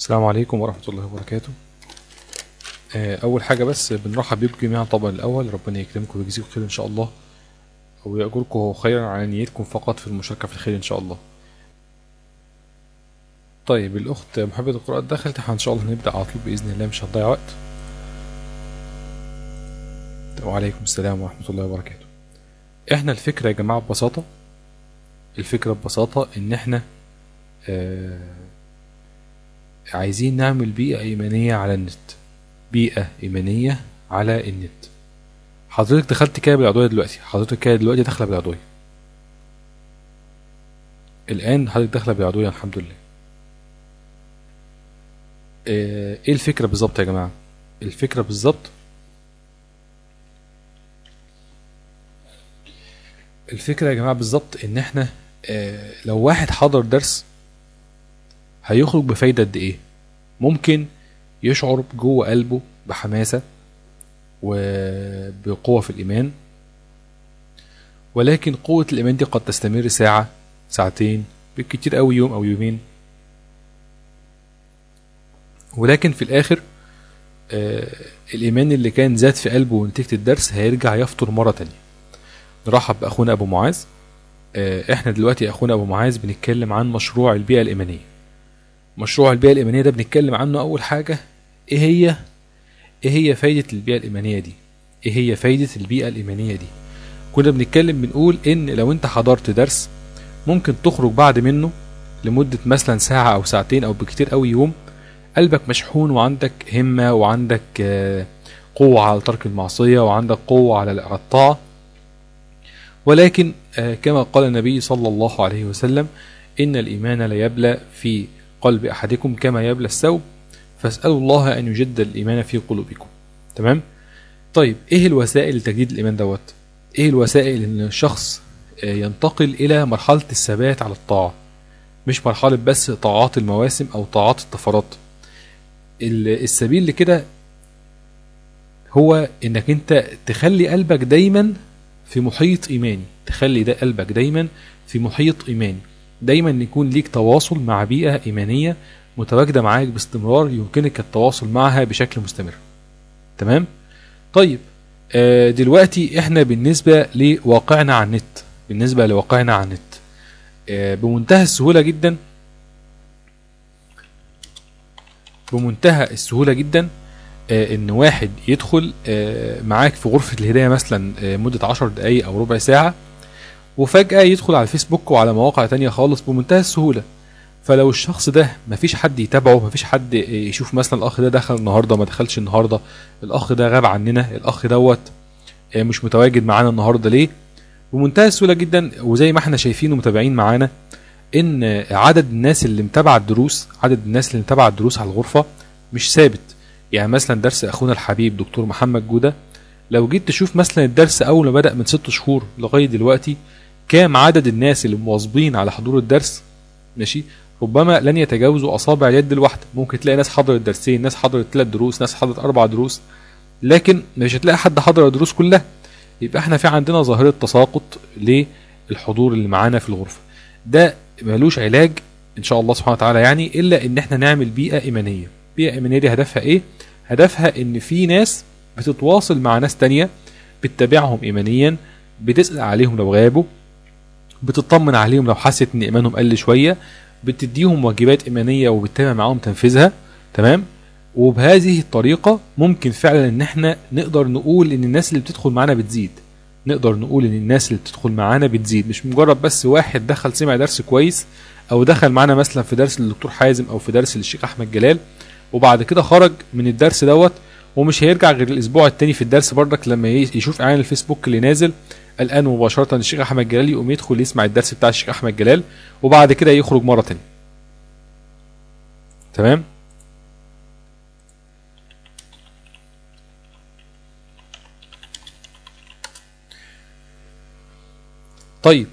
السلام عليكم ورحمة الله وبركاته آه، أول حاجة بس بنرحب بيكم جميعا طبعا الأول ربنا يكرمكم ويجزيكم خير إن شاء الله ويأجركم خيرا على نيتكم فقط في المشاركة في الخير إن شاء الله طيب الأخت محبة القراءة دخلت احنا إن شاء الله نبدأ على طول بإذن الله مش هنضيع وقت وعليكم السلام ورحمة الله وبركاته احنا الفكرة يا جماعة ببساطة الفكرة ببساطة إن احنا آه عايزين نعمل بيئة إيمانية على النت بيئة إيمانية على النت حضرتك دخلت كده بالعضوية دلوقتي حضرتك كده دلوقتي داخلة بالعضوية الآن حضرتك داخلة بالعضوية الحمد لله آه، ايه الفكرة بالظبط يا جماعة الفكرة بالظبط الفكرة يا جماعة بالظبط ان احنا آه، لو واحد حضر درس هيخرج بفايدة قد ايه ممكن يشعر جوه قلبه بحماسة وبقوة في الإيمان ولكن قوة الإيمان دي قد تستمر ساعة ساعتين بالكتير أوي يوم أو يومين ولكن في الآخر آه الإيمان اللي كان زاد في قلبه نتيجة الدرس هيرجع يفطر مرة تانية نرحب بأخونا أبو معاذ آه إحنا دلوقتي يا أخونا أبو معاذ بنتكلم عن مشروع البيئة الإيمانية مشروع البيئة الإيمانية ده بنتكلم عنه أول حاجة إيه هي إيه هي فايدة البيئة الإيمانية دي إيه هي فايدة البيئة الإيمانية دي كنا بنتكلم بنقول إن لو أنت حضرت درس ممكن تخرج بعد منه لمدة مثلا ساعة أو ساعتين أو بكتير أوي يوم قلبك مشحون وعندك همة وعندك آه، قوة على ترك المعصية وعندك قوة على الطاعة ولكن آه، كما قال النبي صلى الله عليه وسلم إن الإيمان لا يبلى في قلب أحدكم كما يبلى الثوب فاسألوا الله أن يجد الإيمان في قلوبكم تمام طيب إيه الوسائل لتجديد الإيمان دوت إيه الوسائل إن الشخص آه، ينتقل إلى مرحلة الثبات على الطاعة مش مرحلة بس طاعات المواسم أو طاعات الطفرات ال- السبيل لكده هو انك انت تخلي قلبك دايما في محيط ايماني تخلي ده قلبك دايما في محيط ايماني دايما يكون ليك تواصل مع بيئة ايمانية متواجدة معاك باستمرار يمكنك التواصل معها بشكل مستمر تمام طيب آه، دلوقتي احنا بالنسبة لواقعنا على النت بالنسبة لواقعنا على النت آه، بمنتهى السهولة جدا بمنتهى السهولة جدا آه، ان واحد يدخل آه، معاك في غرفة الهداية مثلا آه، مدة عشر دقايق او ربع ساعة وفجأة يدخل على الفيسبوك وعلى مواقع تانية خالص بمنتهى السهولة فلو الشخص ده مفيش حد يتابعه مفيش حد آه، يشوف مثلا الاخ ده دخل النهارده ما دخلش النهارده الاخ ده غاب عننا الاخ دوت آه، مش متواجد معانا النهارده ليه بمنتهى السهولة جدا وزي ما احنا شايفين ومتابعين معانا ان عدد الناس اللي متابعه الدروس عدد الناس اللي متابعه الدروس على الغرفه مش ثابت يعني مثلا درس اخونا الحبيب دكتور محمد جوده لو جيت تشوف مثلا الدرس اول ما بدا من ست شهور لغايه دلوقتي كام عدد الناس اللي مواظبين على حضور الدرس ماشي ربما لن يتجاوزوا اصابع اليد الواحده ممكن تلاقي ناس حضرت درسين ناس حضرت ثلاث دروس ناس حضرت اربع دروس لكن مش هتلاقي حد حضر الدروس كلها يبقى احنا في عندنا ظاهره تساقط للحضور اللي معانا في الغرفه ده ملوش علاج ان شاء الله سبحانه وتعالى يعني الا ان احنا نعمل بيئه ايمانيه بيئه ايمانيه دي هدفها ايه هدفها ان في ناس بتتواصل مع ناس تانية بتتابعهم ايمانيا بتسال عليهم لو غابوا بتطمن عليهم لو حست ان ايمانهم قل شويه بتديهم واجبات ايمانيه وبتتابع معاهم تنفيذها تمام وبهذه الطريقه ممكن فعلا ان احنا نقدر نقول ان الناس اللي بتدخل معانا بتزيد نقدر نقول ان الناس اللي بتدخل معانا بتزيد مش مجرد بس واحد دخل سمع درس كويس او دخل معانا مثلا في درس للدكتور حازم او في درس للشيخ احمد جلال وبعد كده خرج من الدرس دوت ومش هيرجع غير الاسبوع التاني في الدرس بردك لما ي- يشوف اعلان الفيسبوك اللي نازل الان مباشره الشيخ احمد جلال يقوم يدخل يسمع الدرس بتاع الشيخ احمد جلال وبعد كده يخرج مره تانية تمام طيب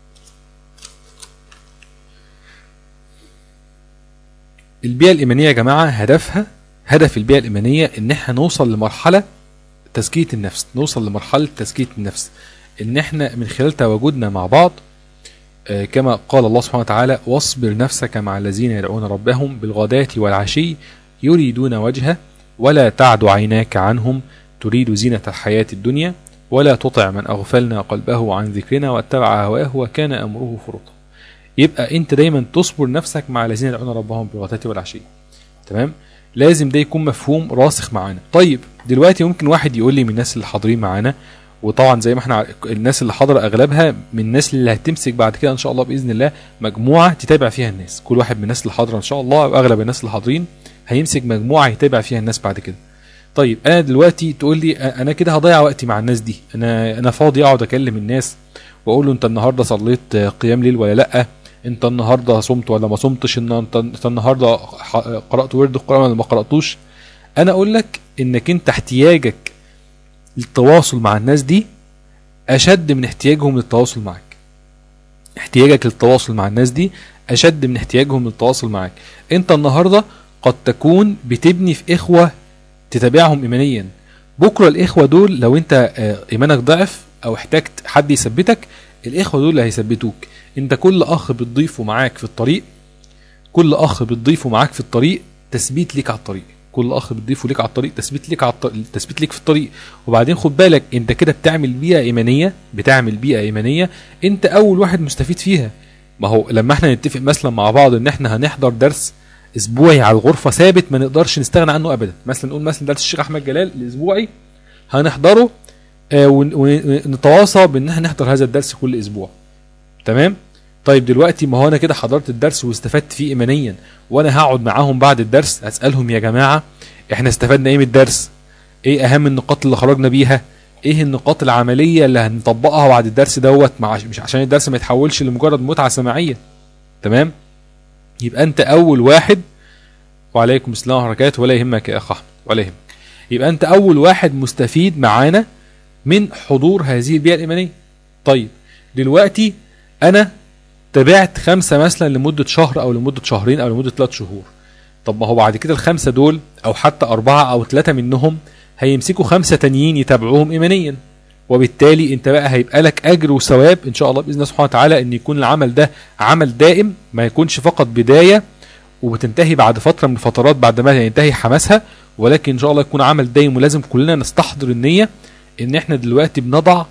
البيئة الإيمانية يا جماعة هدفها هدف البيئة الإيمانية إن إحنا نوصل لمرحلة تزكية النفس نوصل لمرحلة تزكية النفس إن إحنا من خلال تواجدنا مع بعض آه، كما قال الله سبحانه وتعالى واصبر نفسك مع الذين يدعون ربهم بالغداة والعشي يريدون وجهه ولا تعد عيناك عنهم تريد زينة الحياة الدنيا ولا تطع من أغفلنا قلبه عن ذكرنا واتبع هواه وكان أمره فرطا يبقى أنت دايما تصبر نفسك مع الذين يدعون ربهم بالغداة والعشي تمام لازم ده يكون مفهوم راسخ معانا طيب دلوقتي ممكن واحد يقول لي من الناس اللي حاضرين معانا وطبعا زي ما احنا ع- الناس اللي حاضره اغلبها من الناس اللي هتمسك بعد كده ان شاء الله باذن الله مجموعه تتابع فيها الناس كل واحد من الناس اللي حاضره ان شاء الله او اغلب الناس اللي حاضرين هيمسك مجموعه يتابع فيها الناس بعد كده طيب انا دلوقتي تقول لي أ- انا كده هضيع وقتي مع الناس دي انا انا فاضي اقعد اكلم الناس واقول له انت النهارده صليت آه، قيام ليل ولا لا انت النهارده صمت ولا ما صمتش ان انت انت النهارده ح- قرات ورد القران ولا ما قراتوش انا اقول لك انك انت احتياجك للتواصل مع الناس دي اشد من احتياجهم للتواصل معك احتياجك للتواصل مع الناس دي اشد من احتياجهم للتواصل معك انت النهارده قد تكون بتبني في اخوه تتابعهم ايمانيا بكره الاخوه دول لو انت آه، ايمانك ضعف او احتجت حد يثبتك الاخوه دول اللي هيثبتوك انت كل اخ بتضيفه معاك في الطريق كل اخ بتضيفه معاك في الطريق تثبيت ليك على الطريق كل اخ بتضيفه ليك على الطريق تثبيت ليك على الطريق تثبيت ليك في الطريق وبعدين خد بالك انت كده بتعمل بيئه ايمانيه بتعمل بيئه ايمانيه انت اول واحد مستفيد فيها ما هو لما احنا نتفق مثلا مع بعض ان احنا هنحضر درس اسبوعي على الغرفه ثابت ما نقدرش نستغنى عنه ابدا مثلا نقول مثلا درس الشيخ احمد جلال الاسبوعي هنحضره آه، ون- ونتواصى بان احنا نحضر هذا الدرس كل اسبوع تمام طيب دلوقتي ما هو انا كده حضرت الدرس واستفدت فيه ايمانيا وانا هقعد معاهم بعد الدرس اسالهم يا جماعه احنا استفدنا ايه من الدرس ايه اهم النقاط اللي خرجنا بيها ايه النقاط العمليه اللي هنطبقها بعد الدرس دوت مع مش عشان الدرس ما يتحولش لمجرد متعه سماعيه تمام يبقى انت اول واحد وعليكم السلام ورحمه الله وبركاته ولا يهمك يا اخ احمد ولا يهمك يبقى انت اول واحد مستفيد معانا من حضور هذه البيئه الايمانيه طيب دلوقتي انا تابعت خمسه مثلا لمده شهر او لمده شهرين او لمده ثلاث شهور طب ما هو بعد كده الخمسه دول او حتى اربعه او ثلاثه منهم هيمسكوا خمسه تانيين يتابعوهم ايمانيا وبالتالي انت بقى هيبقى لك اجر وثواب ان شاء الله باذن الله سبحانه وتعالى ان يكون العمل ده عمل دائم ما يكونش فقط بدايه وبتنتهي بعد فتره من الفترات بعد ما ينتهي حماسها ولكن ان شاء الله يكون عمل دائم ولازم كلنا نستحضر النيه ان احنا دلوقتي بنضع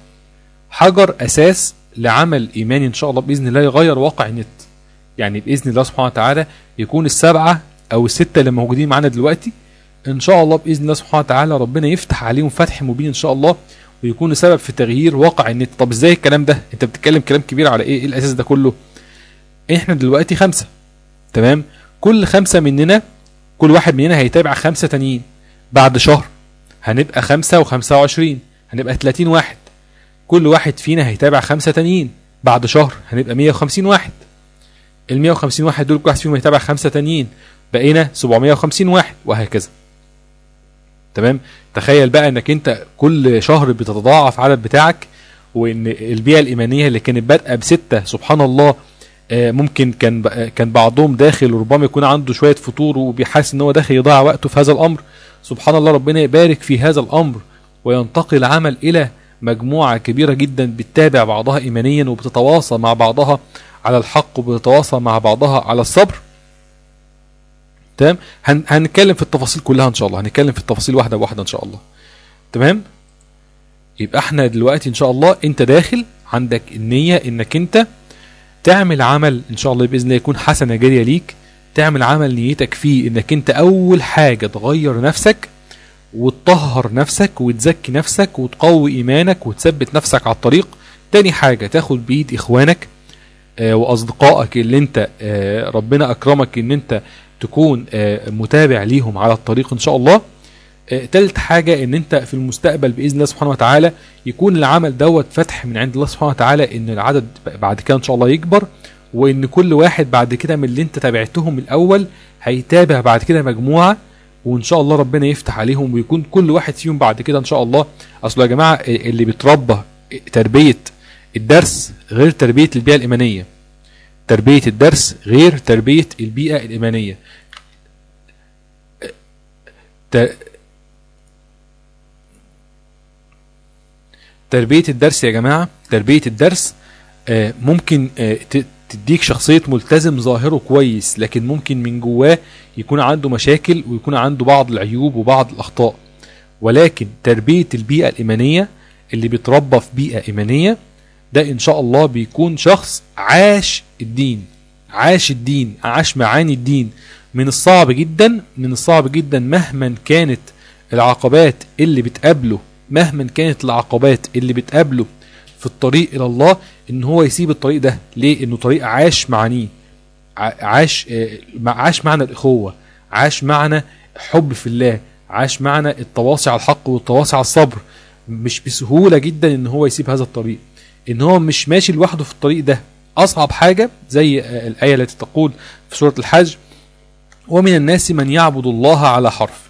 حجر اساس لعمل ايماني ان شاء الله باذن الله يغير واقع النت يعني باذن الله سبحانه وتعالى يكون السبعه او السته اللي موجودين معانا دلوقتي ان شاء الله باذن الله سبحانه وتعالى ربنا يفتح عليهم فتح مبين ان شاء الله ويكون سبب في تغيير واقع النت طب ازاي الكلام ده انت بتتكلم كلام كبير على ايه ايه الاساس ده كله احنا دلوقتي خمسه تمام كل خمسه مننا كل واحد مننا هيتابع خمسه تانيين بعد شهر هنبقى خمسة وخمسة وعشرين هنبقى 30 واحد كل واحد فينا هيتابع خمسة تانيين بعد شهر هنبقى 150 واحد ال 150 واحد دول كل واحد فيهم هيتابع خمسة تانيين بقينا 750 واحد وهكذا تمام تخيل بقى انك انت كل شهر بتتضاعف عدد بتاعك وان البيئه الايمانيه اللي كانت بادئه بسته سبحان الله آه، ممكن كان ب- كان بعضهم داخل وربما يكون عنده شويه فطور وبيحس ان هو داخل يضيع وقته في هذا الامر سبحان الله ربنا يبارك في هذا الامر وينتقل العمل الى مجموعه كبيره جدا بتتابع بعضها ايمانيا وبتتواصى مع بعضها على الحق وبتتواصى مع بعضها على الصبر تمام هن هنتكلم في التفاصيل كلها ان شاء الله هنتكلم في التفاصيل واحده بواحده ان شاء الله تمام يبقى احنا دلوقتي ان شاء الله انت داخل عندك النيه انك انت تعمل عمل ان شاء الله باذن الله يكون حسنه جاريه ليك تعمل عمل نيتك فيه انك انت اول حاجه تغير نفسك وتطهر نفسك وتزكي نفسك وتقوي ايمانك وتثبت نفسك على الطريق تاني حاجه تاخد بايد اخوانك آه، واصدقائك اللي انت آه، ربنا اكرمك ان انت تكون آه، متابع ليهم على الطريق ان شاء الله آه، تالت حاجة ان انت في المستقبل بإذن الله سبحانه وتعالى يكون العمل دوت فتح من عند الله سبحانه وتعالى ان العدد بعد كده ان شاء الله يكبر وان كل واحد بعد كده من اللي انت تابعتهم الاول هيتابع بعد كده مجموعة وان شاء الله ربنا يفتح عليهم ويكون كل واحد فيهم بعد كده ان شاء الله اصل يا جماعة آه، اللي بيتربى تربية الدرس غير تربية البيئة الإيمانية تربية الدرس غير تربية البيئة الإيمانية ت- تربية الدرس يا جماعة تربية الدرس آه، ممكن آه، ت- تديك شخصية ملتزم ظاهره كويس لكن ممكن من جواه يكون عنده مشاكل ويكون عنده بعض العيوب وبعض الأخطاء ولكن تربية البيئة الإيمانية اللي بيتربى في بيئة إيمانية ده إن شاء الله بيكون شخص عاش الدين عاش الدين عاش معاني الدين من الصعب جدا من الصعب جدا مهما كانت العقبات اللي بتقابله مهما كانت العقبات اللي بتقابله في الطريق الى الله ان هو يسيب الطريق ده ليه انه طريق عاش معانيه ع- عاش آه، مع- عاش معنى الاخوه عاش معنى حب في الله عاش معنى التواصي على الحق والتواصي على الصبر مش بسهوله جدا ان هو يسيب هذا الطريق ان هو مش ماشي لوحده في الطريق ده اصعب حاجه زي آه، الايه التي تقول في سوره الحج ومن الناس من يعبد الله على حرف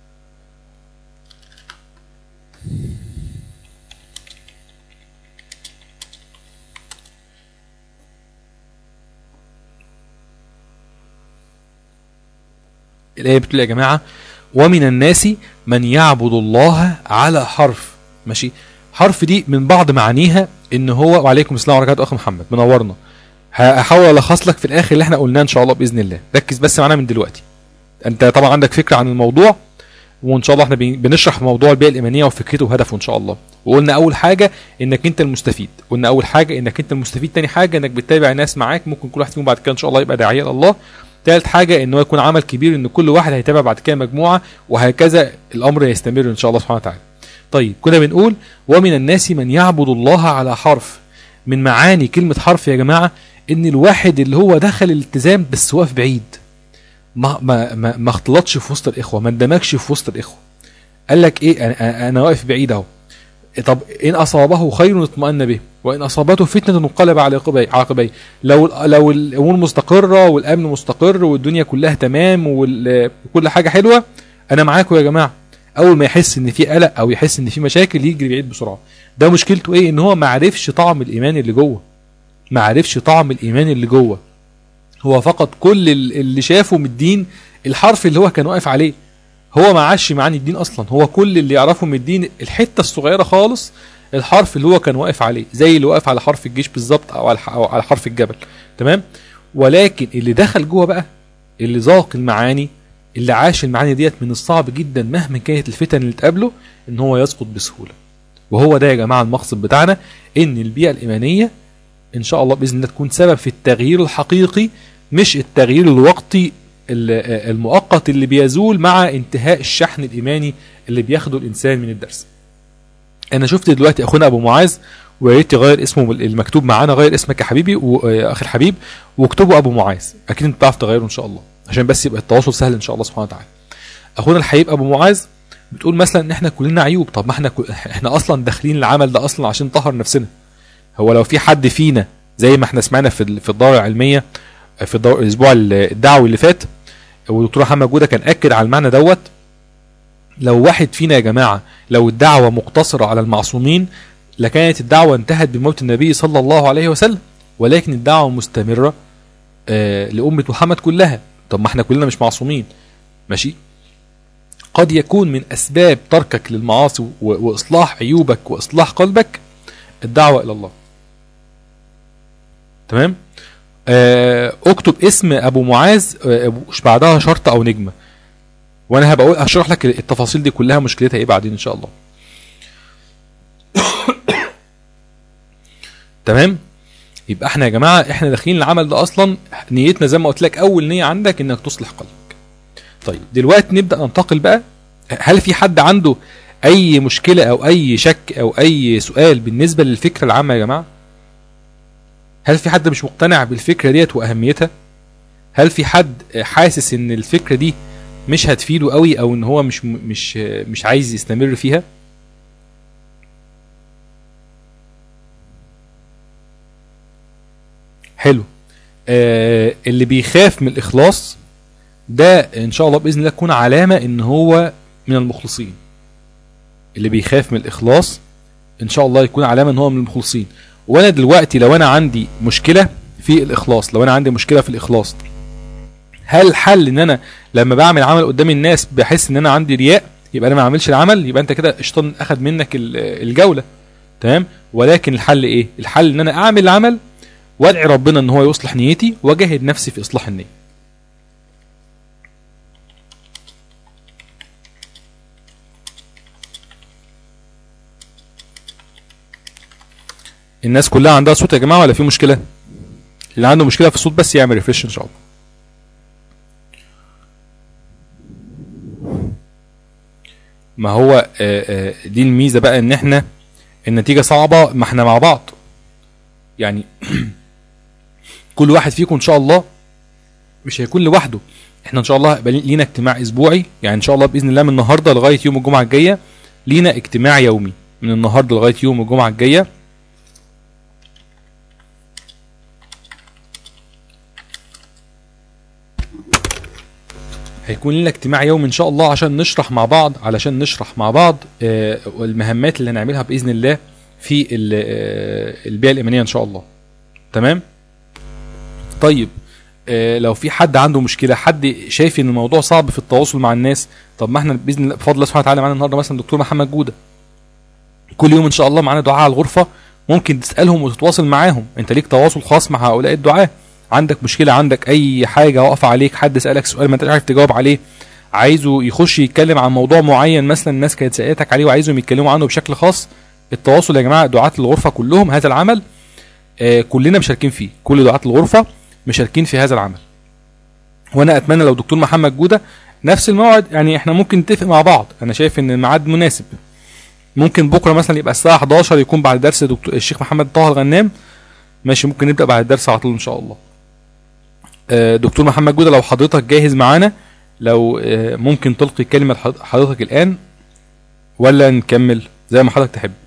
الآية بتقول يا جماعة ومن الناس من يعبد الله على حرف ماشي حرف دي من بعض معانيها ان هو وعليكم السلام ورحمه الله اخ محمد منورنا هحاول الخص لك في الاخر اللي احنا قلناه ان شاء الله باذن الله ركز بس معانا من دلوقتي انت طبعا عندك فكره عن الموضوع وان شاء الله احنا بن- بنشرح موضوع البيئه الايمانيه وفكرته وهدفه ان شاء الله وقلنا اول حاجه انك انت المستفيد قلنا اول حاجه انك انت المستفيد تاني حاجه انك بتتابع ناس معاك ممكن كل واحد فيهم بعد كده ان شاء الله يبقى داعيه لله تالت حاجه ان هو يكون عمل كبير ان كل واحد هيتابع بعد كده مجموعه وهكذا الامر يستمر ان شاء الله سبحانه وتعالى طيب كنا بنقول ومن الناس من يعبد الله على حرف من معاني كلمه حرف يا جماعه ان الواحد اللي هو دخل الالتزام بس واقف بعيد ما ما ما, ما اختلطش في وسط الاخوه ما اندمجش في وسط الاخوه قال لك ايه انا, أنا واقف بعيد اهو طب ان اصابه خير اطمأن به وان اصابته فتنه انقلب على عقبيه عقبيه لو لو الامور مستقره والامن مستقر والدنيا كلها تمام وال- وكل حاجه حلوه انا معاكم يا جماعه اول ما يحس ان في قلق او يحس ان في مشاكل يجري بعيد بسرعه ده مشكلته ايه ان هو ما عرفش طعم الايمان اللي جوه ما عرفش طعم الايمان اللي جوه هو فقط كل ال- اللي شافه من الدين الحرف اللي هو كان واقف عليه هو ما عاش معاني الدين اصلا هو كل اللي يعرفه من الدين الحته الصغيره خالص الحرف اللي هو كان واقف عليه زي اللي واقف على حرف الجيش بالظبط او على أو على حرف الجبل تمام ولكن اللي دخل جوه بقى اللي ذاق المعاني اللي عاش المعاني ديت من الصعب جدا مهما كانت الفتن اللي تقابله ان هو يسقط بسهوله وهو ده يا جماعه المقصد بتاعنا ان البيئه الايمانيه ان شاء الله باذن الله تكون سبب في التغيير الحقيقي مش التغيير الوقتي ال- المؤقت اللي بيزول مع انتهاء الشحن الايماني اللي بياخده الانسان من الدرس انا شفت دلوقتي اخونا ابو معاذ ويا ريت تغير اسمه المكتوب معانا غير اسمك يا حبيبي واخي الحبيب واكتبه ابو معاذ اكيد انت تعرف تغيره ان شاء الله عشان بس يبقى التواصل سهل ان شاء الله سبحانه وتعالى اخونا الحبيب ابو معاذ بتقول مثلا ان احنا كلنا عيوب طب ما احنا كل... احنا اصلا داخلين العمل ده اصلا عشان نطهر نفسنا هو لو في حد فينا زي ما احنا سمعنا في ال- في الدوره العلميه في الدور الاسبوع الدعوي اللي فات والدكتور محمد جوده كان اكد على المعنى دوت لو واحد فينا يا جماعه لو الدعوه مقتصره على المعصومين لكانت الدعوه انتهت بموت النبي صلى الله عليه وسلم ولكن الدعوه مستمره آه لامه محمد كلها طب ما احنا كلنا مش معصومين ماشي قد يكون من اسباب تركك للمعاصي و- واصلاح عيوبك واصلاح قلبك الدعوه الى الله تمام آه، اكتب اسم ابو معاذ آه، مش بعدها شرطه او نجمه وانا هبقى أقول- هشرح لك التفاصيل دي كلها مشكلتها ايه بعدين ان شاء الله تمام يبقى احنا يا جماعه احنا داخلين العمل ده اصلا نيتنا زي ما قلت لك اول نيه عندك انك تصلح قلبك طيب دلوقتي نبدا ننتقل بقى هل في حد عنده اي مشكله او اي شك او اي سؤال بالنسبه للفكره العامه يا جماعه هل في حد مش مقتنع بالفكره ديت واهميتها هل في حد حاسس ان الفكره دي مش هتفيده قوي او ان هو مش مش مش عايز يستمر فيها حلو آه اللي بيخاف من الاخلاص ده ان شاء الله باذن الله تكون علامه ان هو من المخلصين اللي بيخاف من الاخلاص ان شاء الله يكون علامه ان هو من المخلصين وانا دلوقتي لو انا عندي مشكله في الاخلاص لو انا عندي مشكله في الاخلاص هل الحل ان انا لما بعمل عمل قدام الناس بحس ان انا عندي رياء يبقى انا ما اعملش العمل يبقى انت كده الشيطان اخد منك ال- الجوله تمام ولكن الحل ايه الحل ان انا اعمل العمل وادعي ربنا ان هو يصلح نيتي واجاهد نفسي في اصلاح النيه الناس كلها عندها صوت يا جماعه ولا في مشكله اللي عنده مشكله في الصوت بس يعمل ريفريش ان شاء الله ما هو آه، آه، دي الميزه بقى ان احنا النتيجه صعبه ما احنا مع بعض يعني كل واحد فيكم ان شاء الله مش هيكون لوحده احنا ان شاء الله هيبقى لينا اجتماع اسبوعي يعني ان شاء الله باذن الله من النهارده لغايه يوم الجمعه الجايه لينا اجتماع يومي من النهارده لغايه يوم الجمعه الجايه هيكون لنا اجتماع يومي ان شاء الله عشان نشرح مع بعض علشان نشرح مع بعض آه، المهمات اللي هنعملها باذن الله في ال- آه، البيئه الايمانيه ان شاء الله تمام طيب آه، لو في حد عنده مشكله حد شايف ان الموضوع صعب في التواصل مع الناس طب ما احنا باذن الله بفضل الله سبحانه وتعالى معانا النهارده مثلا دكتور محمد جوده كل يوم ان شاء الله معانا دعاء على الغرفه ممكن تسالهم وتتواصل معاهم انت ليك تواصل خاص مع هؤلاء الدعاه عندك مشكله عندك اي حاجه واقفه عليك حد سالك سؤال ما انتش عارف تجاوب عليه عايزه يخش يتكلم عن موضوع معين مثلا الناس كانت سالتك عليه وعايزهم يتكلموا عنه بشكل خاص التواصل يا جماعه دعاة الغرفه كلهم هذا العمل آه كلنا مشاركين فيه كل دعاة الغرفه مشاركين في هذا العمل وانا اتمنى لو دكتور محمد جوده نفس الموعد يعني احنا ممكن نتفق مع بعض انا شايف ان الميعاد مناسب ممكن بكره مثلا يبقى الساعه 11 يكون بعد درس دكتور الشيخ محمد طه الغنام ماشي ممكن نبدا بعد الدرس على طول ان شاء الله آه، دكتور محمد جوده لو حضرتك جاهز معانا لو آه، ممكن تلقي كلمه لحض- حضرتك الان ولا نكمل زي ما حضرتك تحب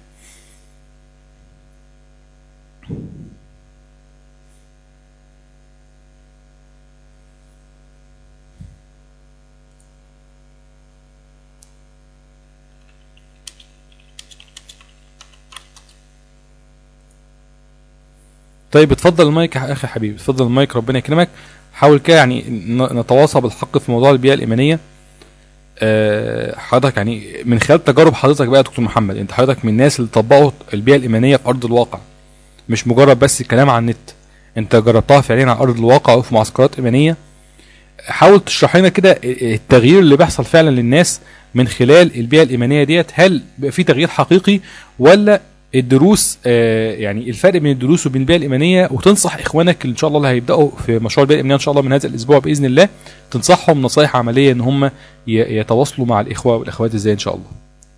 طيب اتفضل المايك يا اخي حبيبي اتفضل المايك ربنا يكرمك حاول كده يعني ن- نتواصى بالحق في موضوع البيئه الايمانيه آه، حضرتك يعني من خلال تجارب حضرتك بقى يا دكتور محمد انت حضرتك من الناس اللي طبقوا البيئه الايمانيه في ارض الواقع مش مجرد بس كلام على النت انت جربتها فعليا على ارض الواقع وفي معسكرات ايمانيه حاول تشرح لنا كده التغيير اللي بيحصل فعلا للناس من خلال البيئه الايمانيه ديت هل بيبقى في تغيير حقيقي ولا الدروس آه، يعني الفرق بين الدروس وبين البيئه الايمانيه وتنصح اخوانك اللي ان شاء الله اللي هيبداوا في مشروع البيئه الايمانيه ان شاء الله من هذا الاسبوع باذن الله تنصحهم نصائح عمليه ان هم ي- يتواصلوا مع الاخوه والاخوات ازاي ان شاء الله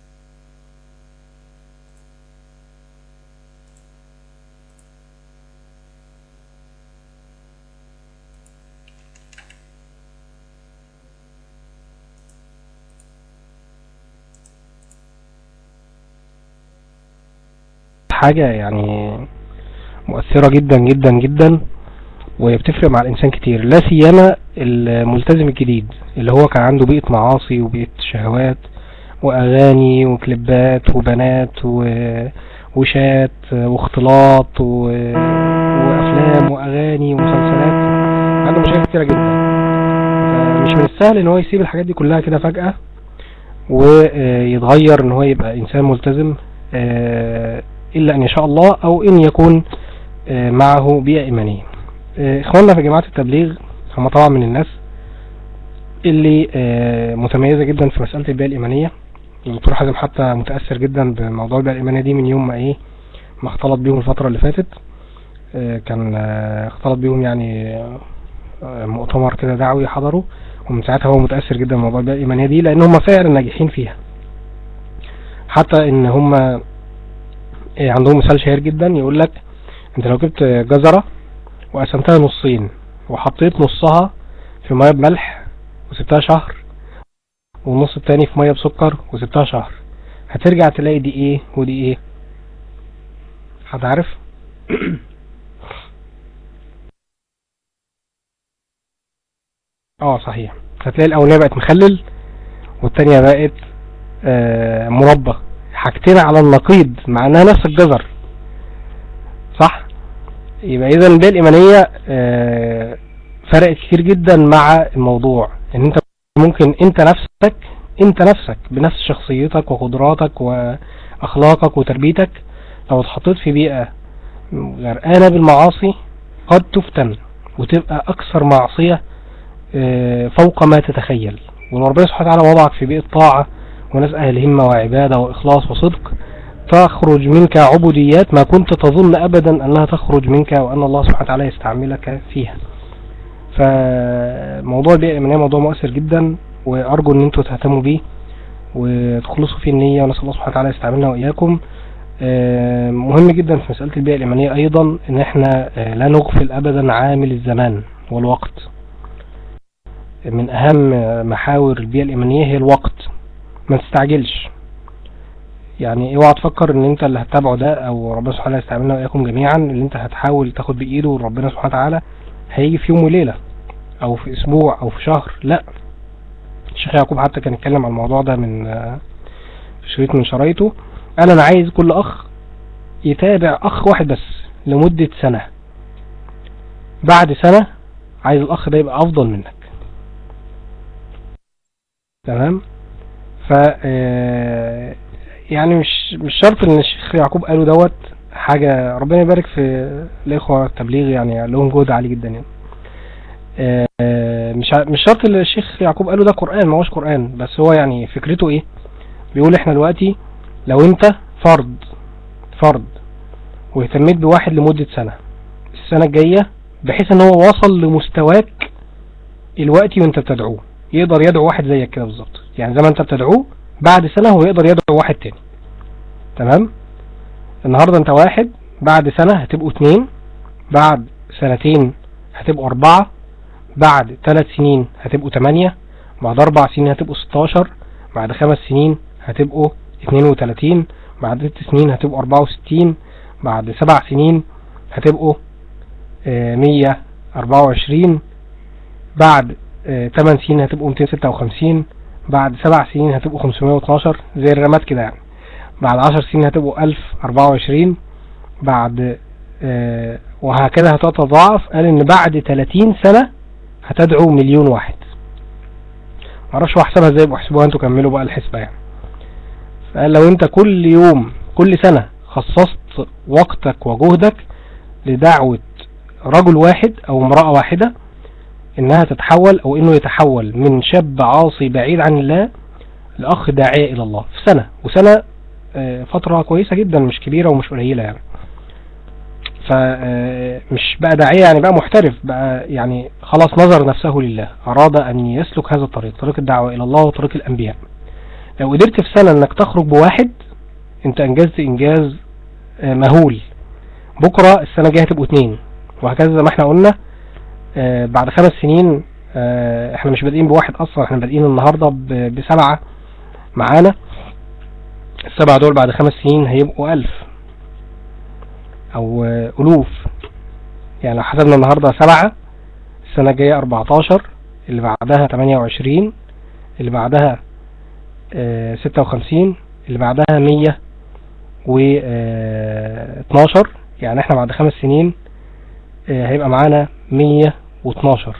حاجة يعني مؤثرة جدا جدا جدا وبتفرق مع الإنسان كتير لا سيما الملتزم الجديد اللي هو كان عنده بيئة معاصي وبيئة شهوات وأغاني وكليبات وبنات و- وشات واختلاط و... وأفلام وأغاني ومسلسلات عنده مشاكل كتيرة جدا فمش من السهل إن هو يسيب الحاجات دي كلها كده فجأة ويتغير إن هو يبقى إنسان ملتزم آه، إلا أن يشاء الله أو إن يكون آه، معه بيئة إيمانية آه، إخواننا في جماعة التبليغ هم طبعا من الناس اللي آه، متميزة جدا في مسألة البيئة الإيمانية الدكتور حازم حتى متأثر جدا بموضوع البيئة الإيمانية دي من يوم ما إيه ما اختلط بيهم الفترة اللي فاتت آه، كان آه، اختلط بيهم يعني آه، مؤتمر كده دعوي حضره ومن ساعتها هو متأثر جدا بموضوع البيئة الإيمانية دي لأن هم فعلا ناجحين فيها حتى إن هم إيه، عندهم مثال شهير جدا يقول لك انت لو جبت جزرة وقسمتها نصين وحطيت نصها في ميه بملح وسبتها شهر والنص التاني في ميه بسكر وسبتها شهر هترجع تلاقي دي ايه ودي ايه حد عارف اه صحيح هتلاقي الاولانيه بقت مخلل والتانية بقت آه مربى حاجتين على النقيض مع انها نفس الجزر صح يبقى اذا البيئة الايمانية آه، فرقت كتير جدا مع الموضوع ان انت ممكن انت نفسك انت نفسك بنفس شخصيتك وقدراتك واخلاقك وتربيتك لو اتحطيت في بيئة غرقانة بالمعاصي قد تفتن وتبقى اكثر معصية آه، فوق ما تتخيل وربنا سبحانه وتعالى وضعك في بيئة طاعة وناس اهل همة وعبادة واخلاص وصدق تخرج منك عبوديات ما كنت تظن ابدا انها تخرج منك وان الله سبحانه وتعالى يستعملك فيها فموضوع البيئة الإيمانية موضوع مؤثر جدا وأرجو إن أنتوا تهتموا بيه وتخلصوا فيه النية ونسأل الله سبحانه وتعالى يستعملنا وإياكم آه، مهم جدا في مسألة البيئة الإيمانية أيضا إن إحنا آه، لا نغفل أبدا عامل الزمان والوقت من أهم محاور البيئة الإيمانية هي الوقت ما تستعجلش يعني اوعى تفكر ان انت اللي هتتابعه ده او ربنا سبحانه وتعالى يستعملنا واياكم جميعا اللي انت هتحاول تاخد بايده وربنا سبحانه وتعالى هيجي في يوم وليلة او في اسبوع او في شهر لا الشيخ يعقوب حتى كان اتكلم عن الموضوع ده من آه، في شريط من شرايطه قال انا عايز كل اخ يتابع اخ واحد بس لمدة سنة بعد سنة عايز الاخ ده يبقى افضل منك تمام ف آه، يعني مش مش شرط ان الشيخ يعقوب قاله دوت حاجة ربنا يبارك في الاخوة التبليغ يعني لهم جهد عالي جدا يعني آه، مش ع- مش شرط اللي الشيخ يعقوب قاله ده قرآن ما هوش قرآن بس هو يعني فكرته ايه بيقول احنا دلوقتي لو انت فرد فرد واهتميت بواحد لمدة سنة السنة الجاية بحيث ان هو وصل لمستواك الوقتي وانت بتدعوه يقدر يدعو واحد زيك كده بالظبط يعني زي ما انت بتدعوه بعد سنة هو يقدر يدعو واحد تاني تمام النهاردة انت واحد بعد سنة هتبقوا اتنين بعد سنتين هتبقوا اربعة بعد ثلاث سنين هتبقوا تمانية بعد اربع سنين هتبقوا ستاشر بعد خمس سنين هتبقوا اتنين وتلاتين بعد ست سنين هتبقوا اربعة وستين بعد سبع سنين هتبقوا آه، مية اربعة وعشرين بعد آه، تمن سنين هتبقوا ميتين ستة وخمسين بعد سبع سنين هتبقوا خمسمية واتناشر زي الرماد كده يعني بعد عشر سنين هتبقوا ألف أربعة وعشرين بعد آه، وهكذا هتتضاعف قال ان بعد 30 سنة هتدعو مليون واحد معرفش هو حسبها ازاي يبقوا احسبوها انتوا كملوا بقى الحسبة يعني فقال لو انت كل يوم كل سنة خصصت وقتك وجهدك لدعوة رجل واحد او امرأة واحدة انها تتحول او انه يتحول من شاب عاصي بعيد عن الله لاخ داعية الى الله في سنة وسنة آه، فترة كويسة جدا مش كبيرة ومش قليلة يعني فمش بقى داعية يعني بقى محترف بقى يعني خلاص نظر نفسه لله أراد أن يسلك هذا الطريق طريق الدعوة إلى الله وطريق الأنبياء لو قدرت في سنة أنك تخرج بواحد أنت أنجزت إنجاز آه، مهول بكرة السنة الجاية هتبقوا اتنين وهكذا زي ما احنا قلنا آه، بعد خمس سنين آه، احنا مش بادئين بواحد أصلا احنا بادئين النهاردة ب- بسبعة معانا السبعة دول بعد خمس سنين هيبقوا ألف او آه، الوف يعني لو حسبنا النهاردة سبعة السنة الجاية 14 اللي بعدها 28 اللي بعدها آه، 56 اللي بعدها 100 و آه، 12 يعني احنا بعد خمس سنين آه، هيبقى معانا 112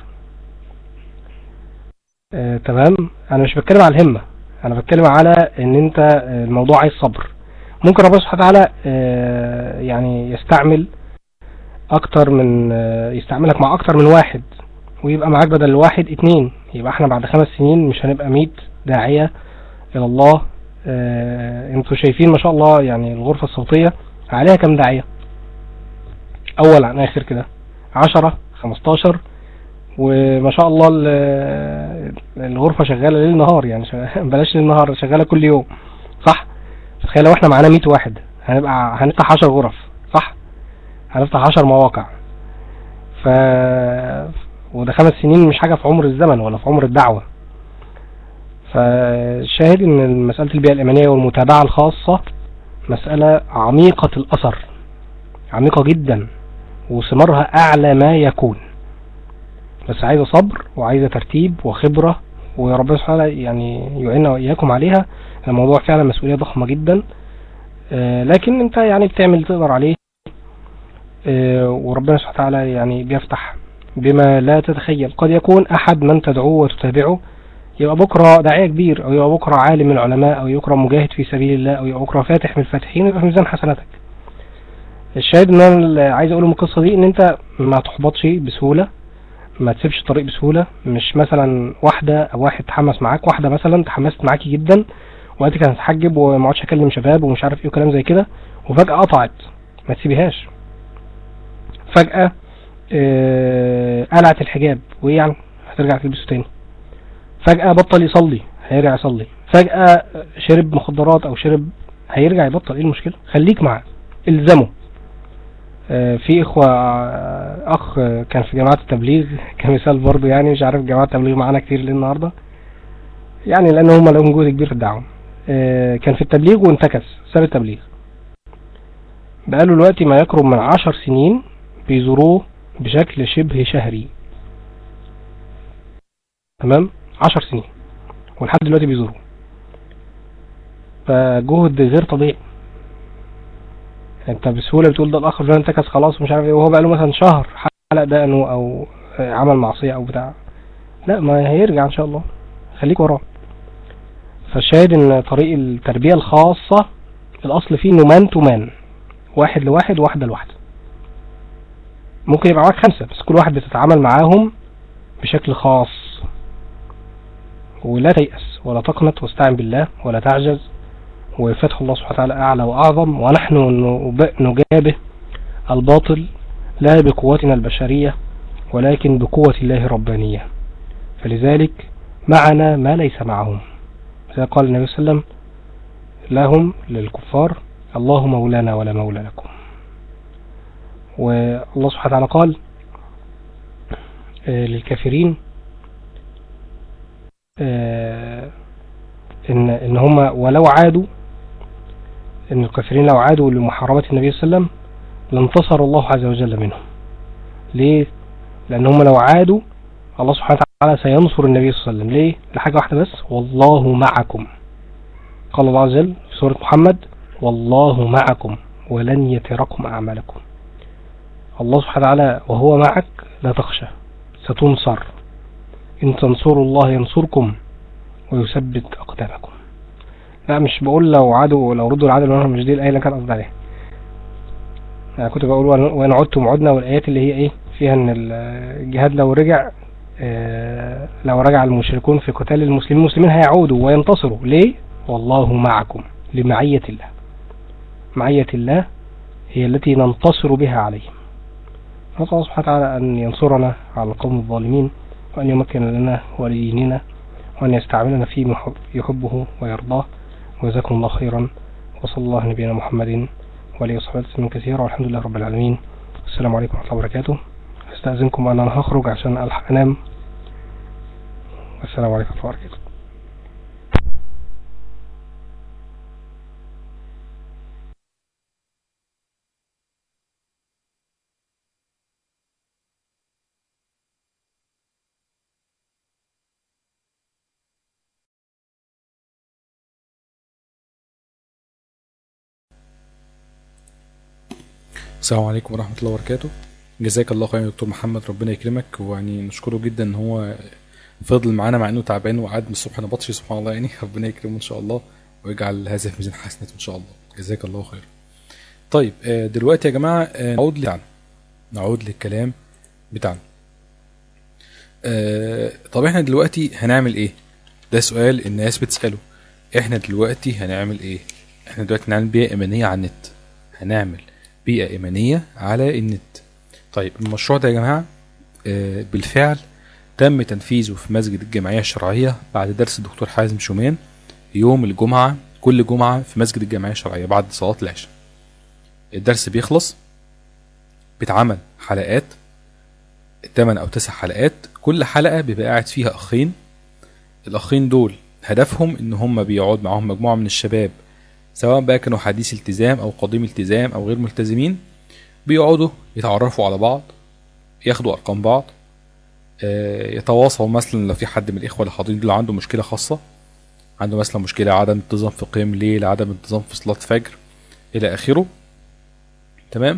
آه، تمام انا مش بتكلم على الهمة انا بتكلم على ان انت آه، الموضوع عايز صبر ممكن ربنا سبحانه وتعالى آه، يعني يستعمل اكتر من آه، يستعملك مع اكتر من واحد ويبقى معاك بدل الواحد اتنين يبقى احنا بعد خمس سنين مش هنبقى 100 داعية الى الله آه، انتوا شايفين ما شاء الله يعني الغرفة الصوتية عليها كام داعية اول عن اخر كده عشرة خمستاشر وما شاء الله ال- الغرفة شغالة ليل نهار يعني شغ- بلاش ليل نهار شغالة كل يوم صح تخيل لو احنا معانا 100 واحد هنبقى هنفتح 10 غرف صح هنفتح 10 مواقع ف وده خمس سنين مش حاجة في عمر الزمن ولا في عمر الدعوة فالشاهد ان مسألة البيئة الإيمانية والمتابعة الخاصة مسألة عميقة الأثر عميقة جدا وثمارها أعلى ما يكون بس عايزة صبر وعايزة ترتيب وخبرة وربنا سبحانه وتعالى يعني يعيننا وإياكم عليها الموضوع فعلا مسؤولية ضخمة جدا آه، لكن انت يعني بتعمل اللي تقدر عليه آه، وربنا سبحانه وتعالى يعني بيفتح بما لا تتخيل قد يكون احد من تدعوه وتتابعه يبقى بكرة داعية كبير او يبقى بكرة عالم من العلماء او يبقى مجاهد في سبيل الله او يبقى بكرة فاتح من الفاتحين يبقى في ميزان حسناتك الشاهد ان انا اللي عايز اقوله من القصة دي ان انت ما تحبطش بسهولة ما تسيبش الطريق بسهولة مش مثلا واحدة او واحد تحمس معاك واحدة مثلا تحمست معاكي جدا وقالت كانت هتحجب وما عادش اكلم شباب ومش عارف ايه وكلام زي كده وفجأة قطعت ما تسيبيهاش فجأة آه، قلعت الحجاب وايه يعني هترجع تلبسه تاني فجأة بطل يصلي هيرجع يصلي فجأة شرب مخدرات او شرب هيرجع يبطل ايه المشكلة خليك معاه الزمه آه، في اخوة آه، اخ آه، كان في جماعة التبليغ كمثال برضه يعني مش عارف جماعة التبليغ معانا كتير ليه النهاردة يعني لان هم لهم جهد كبير في الدعوة آه، كان في التبليغ وانتكس ساب التبليغ بقاله دلوقتي ما يقرب من عشر سنين بيزوروه بشكل شبه شهري تمام عشر سنين ولحد دلوقتي بيزوروه فجهد غير طبيعي انت بسهوله بتقول ده الاخ فلان انتكس خلاص ومش عارف ايه وهو بقاله مثلا شهر حلق دقنه او آه، عمل معصيه او بتاع لا ما هيرجع ان شاء الله خليك وراه فالشاهد ان طريق التربيه الخاصه الاصل فيه انه مان تو مان واحد لواحد واحده لواحده ممكن يبقى معاك خمسه بس كل واحد بتتعامل معاهم بشكل خاص ولا تيأس ولا تقنط واستعن بالله ولا تعجز وفتح الله سبحانه وتعالى أعلى وأعظم ونحن نب- نجابه الباطل لا بقوتنا البشرية ولكن بقوة الله الربانية فلذلك معنا ما ليس معهم زي قال النبي صلى الله عليه وسلم لهم للكفار الله مولانا ولا مولى لكم والله سبحانه وتعالى قال آه، للكافرين آه، ان ان هم ولو عادوا ان الكافرين لو عادوا لمحاربة النبي صلى الله عليه وسلم لانتصر الله عز وجل منهم ليه لان هم لو عادوا الله سبحانه وتعالى سينصر النبي صلى الله عليه وسلم ليه لحاجة واحدة بس والله معكم قال الله عز وجل في سورة محمد والله معكم ولن يتركم أعمالكم الله سبحانه وتعالى وهو معك لا تخشى ستنصر إن تنصروا الله ينصركم ويثبت أقدامكم لا مش بقول لو عادوا لو ردوا العدل والنهر مش دي الآية اللي كان قصدي عليها أنا كنت بقول وإن- وإن عدتم عدنا والآيات اللي هي إيه فيها إن الجهاد لو رجع آه، لو رجع المشركون في قتال المسلمين المسلمين هيعودوا وينتصروا ليه والله معكم لمعية الله معية الله هي التي ننتصر بها عليهم نسأل الله سبحانه وتعالى أن ينصرنا على القوم الظالمين وأن يمكن لنا ولديننا وأن يستعملنا فيما يحب- يحبه ويرضاه وجزاكم الله خيرا وصلى الله على نبينا محمد وعليه وصحبه وسلم كثيرا والحمد لله رب العالمين السلام عليكم ورحمة الله وبركاته استأذنكم أن أنا هخرج عشان ألحق أنام والسلام عليكم ورحمة الله وبركاته السلام عليكم ورحمة الله وبركاته جزاك الله خير يا دكتور محمد ربنا يكرمك ويعني نشكره جدا ان هو فضل معانا مع انه تعبان وقعد من الصبح نبطشي سبحان الله يعني ربنا يكرمه ان شاء الله ويجعل هذا في ميزان حسناته ان شاء الله جزاك الله خير طيب آه، دلوقتي يا جماعة آه، نعود بتاعنا نعود للكلام بتاعنا آه، طب احنا دلوقتي هنعمل ايه ده سؤال الناس بتسأله احنا دلوقتي هنعمل ايه احنا دلوقتي هنعمل بيئة ايمانية على النت هنعمل بيئة ايمانية على النت طيب المشروع ده يا جماعة آه، بالفعل تم تنفيذه في مسجد الجمعية الشرعية بعد درس الدكتور حازم شومان يوم الجمعة كل جمعة في مسجد الجمعية الشرعية بعد صلاة العشاء الدرس بيخلص بيتعمل حلقات تمن أو تسع حلقات كل حلقة بيبقى قاعد فيها أخين الأخين دول هدفهم إن هم بيقعد معاهم مجموعة من الشباب سواء بقى كانوا حديث التزام أو قديم التزام أو غير ملتزمين بيقعدوا يتعرفوا على بعض ياخدوا أرقام بعض آه، يتواصلوا مثلا لو في حد من الإخوة اللي حاضرين دول عنده مشكلة خاصة عنده مثلا مشكلة عدم انتظام في قيام الليل عدم انتظام في صلاة فجر إلى آخره تمام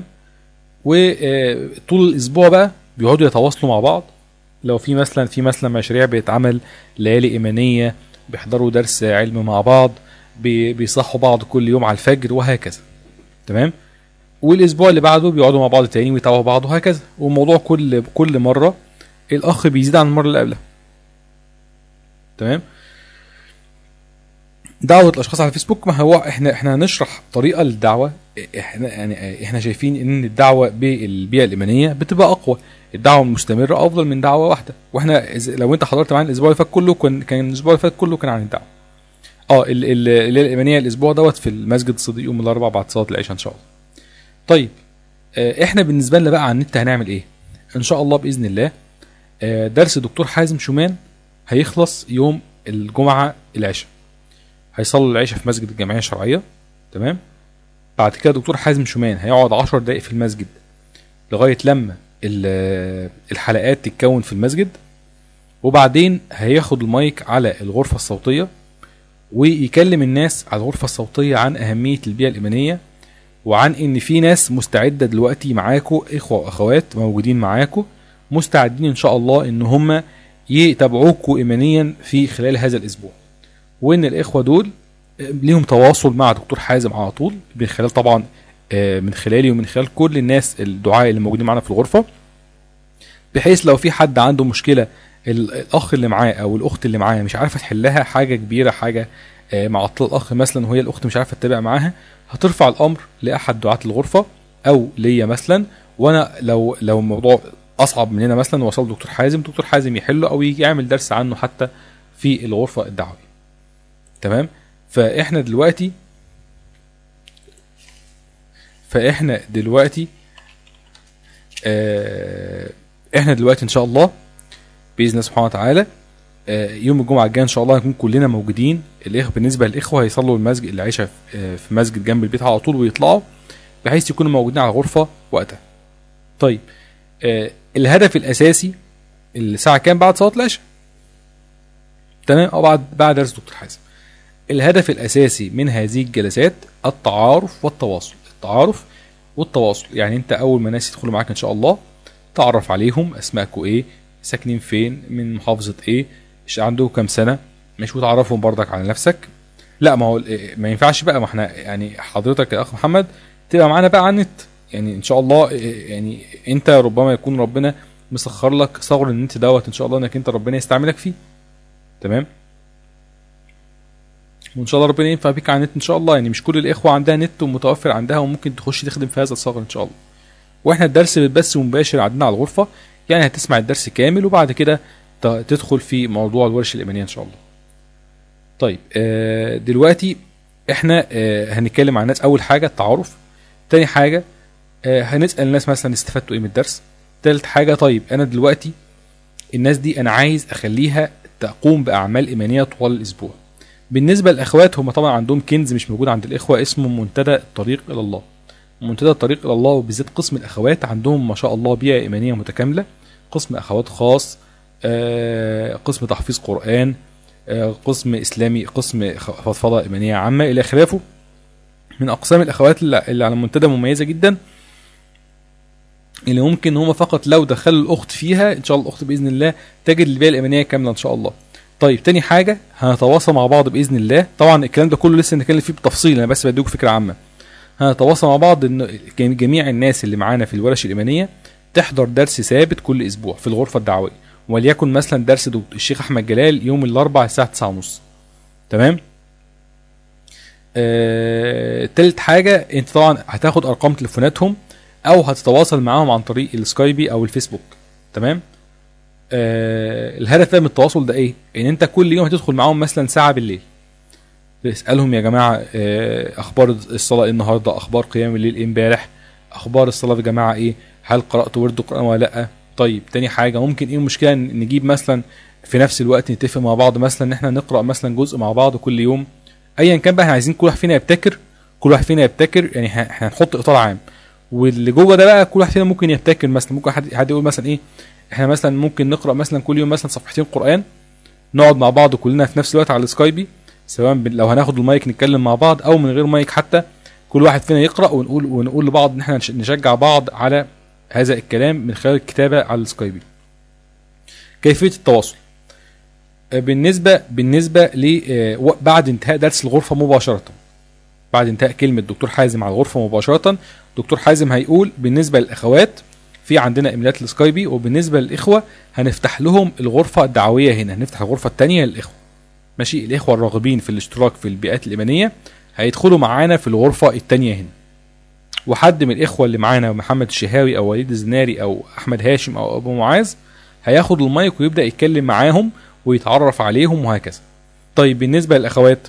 وطول الأسبوع بقى بيقعدوا يتواصلوا مع بعض لو في مثلا في مثلا مشاريع بيتعمل ليالي إيمانية بيحضروا درس علم مع بعض بي- بيصحوا بعض كل يوم على الفجر وهكذا تمام والاسبوع اللي بعده بيقعدوا مع بعض تاني ويتابعوا بعض وهكذا والموضوع كل كل مره الاخ بيزيد عن المره اللي قبلها تمام دعوة الأشخاص على الفيسبوك ما هو احنا احنا هنشرح طريقة للدعوة احنا يعني احنا شايفين ان الدعوة بالبيئة الإيمانية بتبقى أقوى الدعوة المستمرة أفضل من دعوة واحدة واحنا إذا- لو أنت حضرت معانا الأسبوع اللي فات كله كان كان الأسبوع اللي فات كله كان عن الدعوة اه ال- ال- الليلة الإيمانية الأسبوع دوت في المسجد الصديق يوم الأربعاء بعد صلاة العشاء إن شاء الله طيب آه، احنا بالنسبة لنا بقى على النت هنعمل ايه ان شاء الله بإذن الله آه، درس دكتور حازم شومان هيخلص يوم الجمعة العشاء هيصلي العشاء في مسجد الجمعية الشرعية تمام بعد كده دكتور حازم شومان هيقعد 10 دقايق في المسجد لغاية لما ال- الحلقات تتكون في المسجد وبعدين هياخد المايك على الغرفة الصوتية ويكلم الناس على الغرفة الصوتية عن أهمية البيئة الإيمانية وعن إن في ناس مستعدة دلوقتي معاكو إخوة وأخوات موجودين معاكو مستعدين إن شاء الله إن هم يتابعوكوا إيمانيا في خلال هذا الأسبوع وإن الإخوة دول ليهم تواصل مع دكتور حازم على طول من خلال طبعا آه، من خلالي ومن خلال كل الناس الدعاء اللي موجودين معانا في الغرفة بحيث لو في حد عنده مشكلة ال- الأخ اللي معاه أو الأخت اللي معاه مش عارفة تحلها حاجة كبيرة حاجة آه، معطلة الأخ مثلا وهي الأخت مش عارفة تتابع معاها هترفع الأمر لأحد دعاة الغرفة أو ليا مثلا وأنا لو لو الموضوع أصعب مننا مثلا وصل دكتور حازم دكتور حازم يحله أو يجي يعمل درس عنه حتى في الغرفة الدعوية تمام فإحنا دلوقتي فإحنا دلوقتي آه احنا دلوقتي ان شاء الله باذن الله سبحانه وتعالى آه، يوم الجمعه الجايه ان شاء الله هنكون كلنا موجودين الاخوه بالنسبه للاخوه هيصلوا المسجد العشاء في- آه، في مسجد جنب البيت على طول ويطلعوا بحيث يكونوا موجودين على الغرفه وقتها طيب آه، الهدف الاساسي الساعه كام بعد صلاه العشاء تمام او بعد بعد درس دكتور حازم الهدف الاساسي من هذه الجلسات التعارف والتواصل التعارف والتواصل يعني انت اول ما ناس يدخلوا معاك ان شاء الله تعرف عليهم اسمائكم ايه ساكنين فين من محافظه ايه مش عندكم كام سنه مش وتعرفهم برضك على نفسك لا ما هو ال- ما ينفعش بقى ما احنا يعني حضرتك يا اخ محمد تبقى معانا بقى على النت يعني ان شاء الله إيه، يعني انت ربما يكون ربنا مسخر لك ثغر النت دوت ان شاء الله انك انت ربنا يستعملك فيه تمام وان شاء الله ربنا ينفع بيك على النت ان شاء الله يعني مش كل الاخوه عندها نت ومتوفر عندها وممكن تخش تخدم في هذا الثغر ان شاء الله واحنا الدرس بس مباشر عندنا على الغرفه يعني هتسمع الدرس كامل وبعد كده ت- تدخل في موضوع الورش الايمانيه ان شاء الله طيب آه، دلوقتي احنا آه، هنتكلم عن الناس اول حاجه التعارف تاني حاجه آه، هنسال الناس مثلا استفدتوا ايه من الدرس تالت حاجه طيب انا دلوقتي الناس دي انا عايز اخليها تقوم باعمال ايمانيه طوال الاسبوع بالنسبه للاخوات هم طبعا عندهم كنز مش موجود عند الاخوه اسمه منتدى الطريق الى الله منتدى الطريق الى الله وبالذات قسم الاخوات عندهم ما شاء الله بيئه ايمانيه متكامله قسم اخوات خاص آه، قسم تحفيظ قران آه، قسم اسلامي قسم خ- فضفضه ايمانيه عامه الى خلافه من اقسام الاخوات اللي اللي على المنتدى مميزه جدا اللي ممكن هم فقط لو دخلوا الاخت فيها ان شاء الله الاخت باذن الله تجد البيئه الايمانيه كامله ان شاء الله طيب تاني حاجه هنتواصل مع بعض باذن الله طبعا الكلام ده كله لسه نتكلم فيه بتفصيل انا بس بديكم فكره عامه هنتواصل مع بعض ان كان جميع الناس اللي معانا في الورش الايمانيه تحضر درس ثابت كل اسبوع في الغرفه الدعويه وليكن مثلا درس دكتور الشيخ احمد جلال يوم الاربعاء الساعه 9:30 تمام آه، تالت حاجه انت طبعا هتاخد ارقام تليفوناتهم او هتتواصل معاهم عن طريق السكايبي او الفيسبوك تمام آه الهدف بقى من التواصل ده ايه ان انت كل يوم هتدخل معاهم مثلا ساعه بالليل تسالهم يا جماعه آه اخبار الصلاه إيه النهارده اخبار قيام الليل إيه امبارح اخبار الصلاه يا جماعه ايه هل قرات ورد القران ولا لا طيب تاني حاجه ممكن ايه المشكله إن نجيب مثلا في نفس الوقت نتفق مع بعض مثلا ان احنا نقرا مثلا جزء مع بعض كل يوم ايا كان بقى احنا عايزين كل واحد فينا يبتكر كل واحد فينا يبتكر يعني ه- احنا هنحط اطار عام واللي جوه ده بقى كل واحد فينا ممكن يبتكر مثلا ممكن حد حد يقول مثلا ايه احنا مثلا ممكن نقرا مثلا كل يوم مثلا صفحتين قران نقعد مع بعض كلنا في نفس الوقت على السكايبي سواء بن- لو هناخد المايك نتكلم مع بعض او من غير مايك حتى كل واحد فينا يقرا ونقول ونقول لبعض ان احنا نش- نشجع بعض على هذا الكلام من خلال الكتابه على السكايبي كيفيه التواصل آه، بالنسبه بالنسبه ل آه، و- بعد انتهاء درس الغرفه مباشره بعد انتهاء كلمه دكتور حازم على الغرفه مباشره دكتور حازم هيقول بالنسبه للاخوات في عندنا ايميلات السكايبي وبالنسبه للاخوه هنفتح لهم الغرفه الدعويه هنا هنفتح الغرفه الثانيه للاخوه ماشي الاخوه الراغبين في الاشتراك في البيئات الايمانيه هيدخلوا معانا في الغرفه الثانيه هنا وحد من الاخوه اللي معانا محمد الشهاوي او وليد الزناري او احمد هاشم او ابو معاذ هياخد المايك ويبدا يتكلم معاهم ويتعرف عليهم وهكذا طيب بالنسبه للاخوات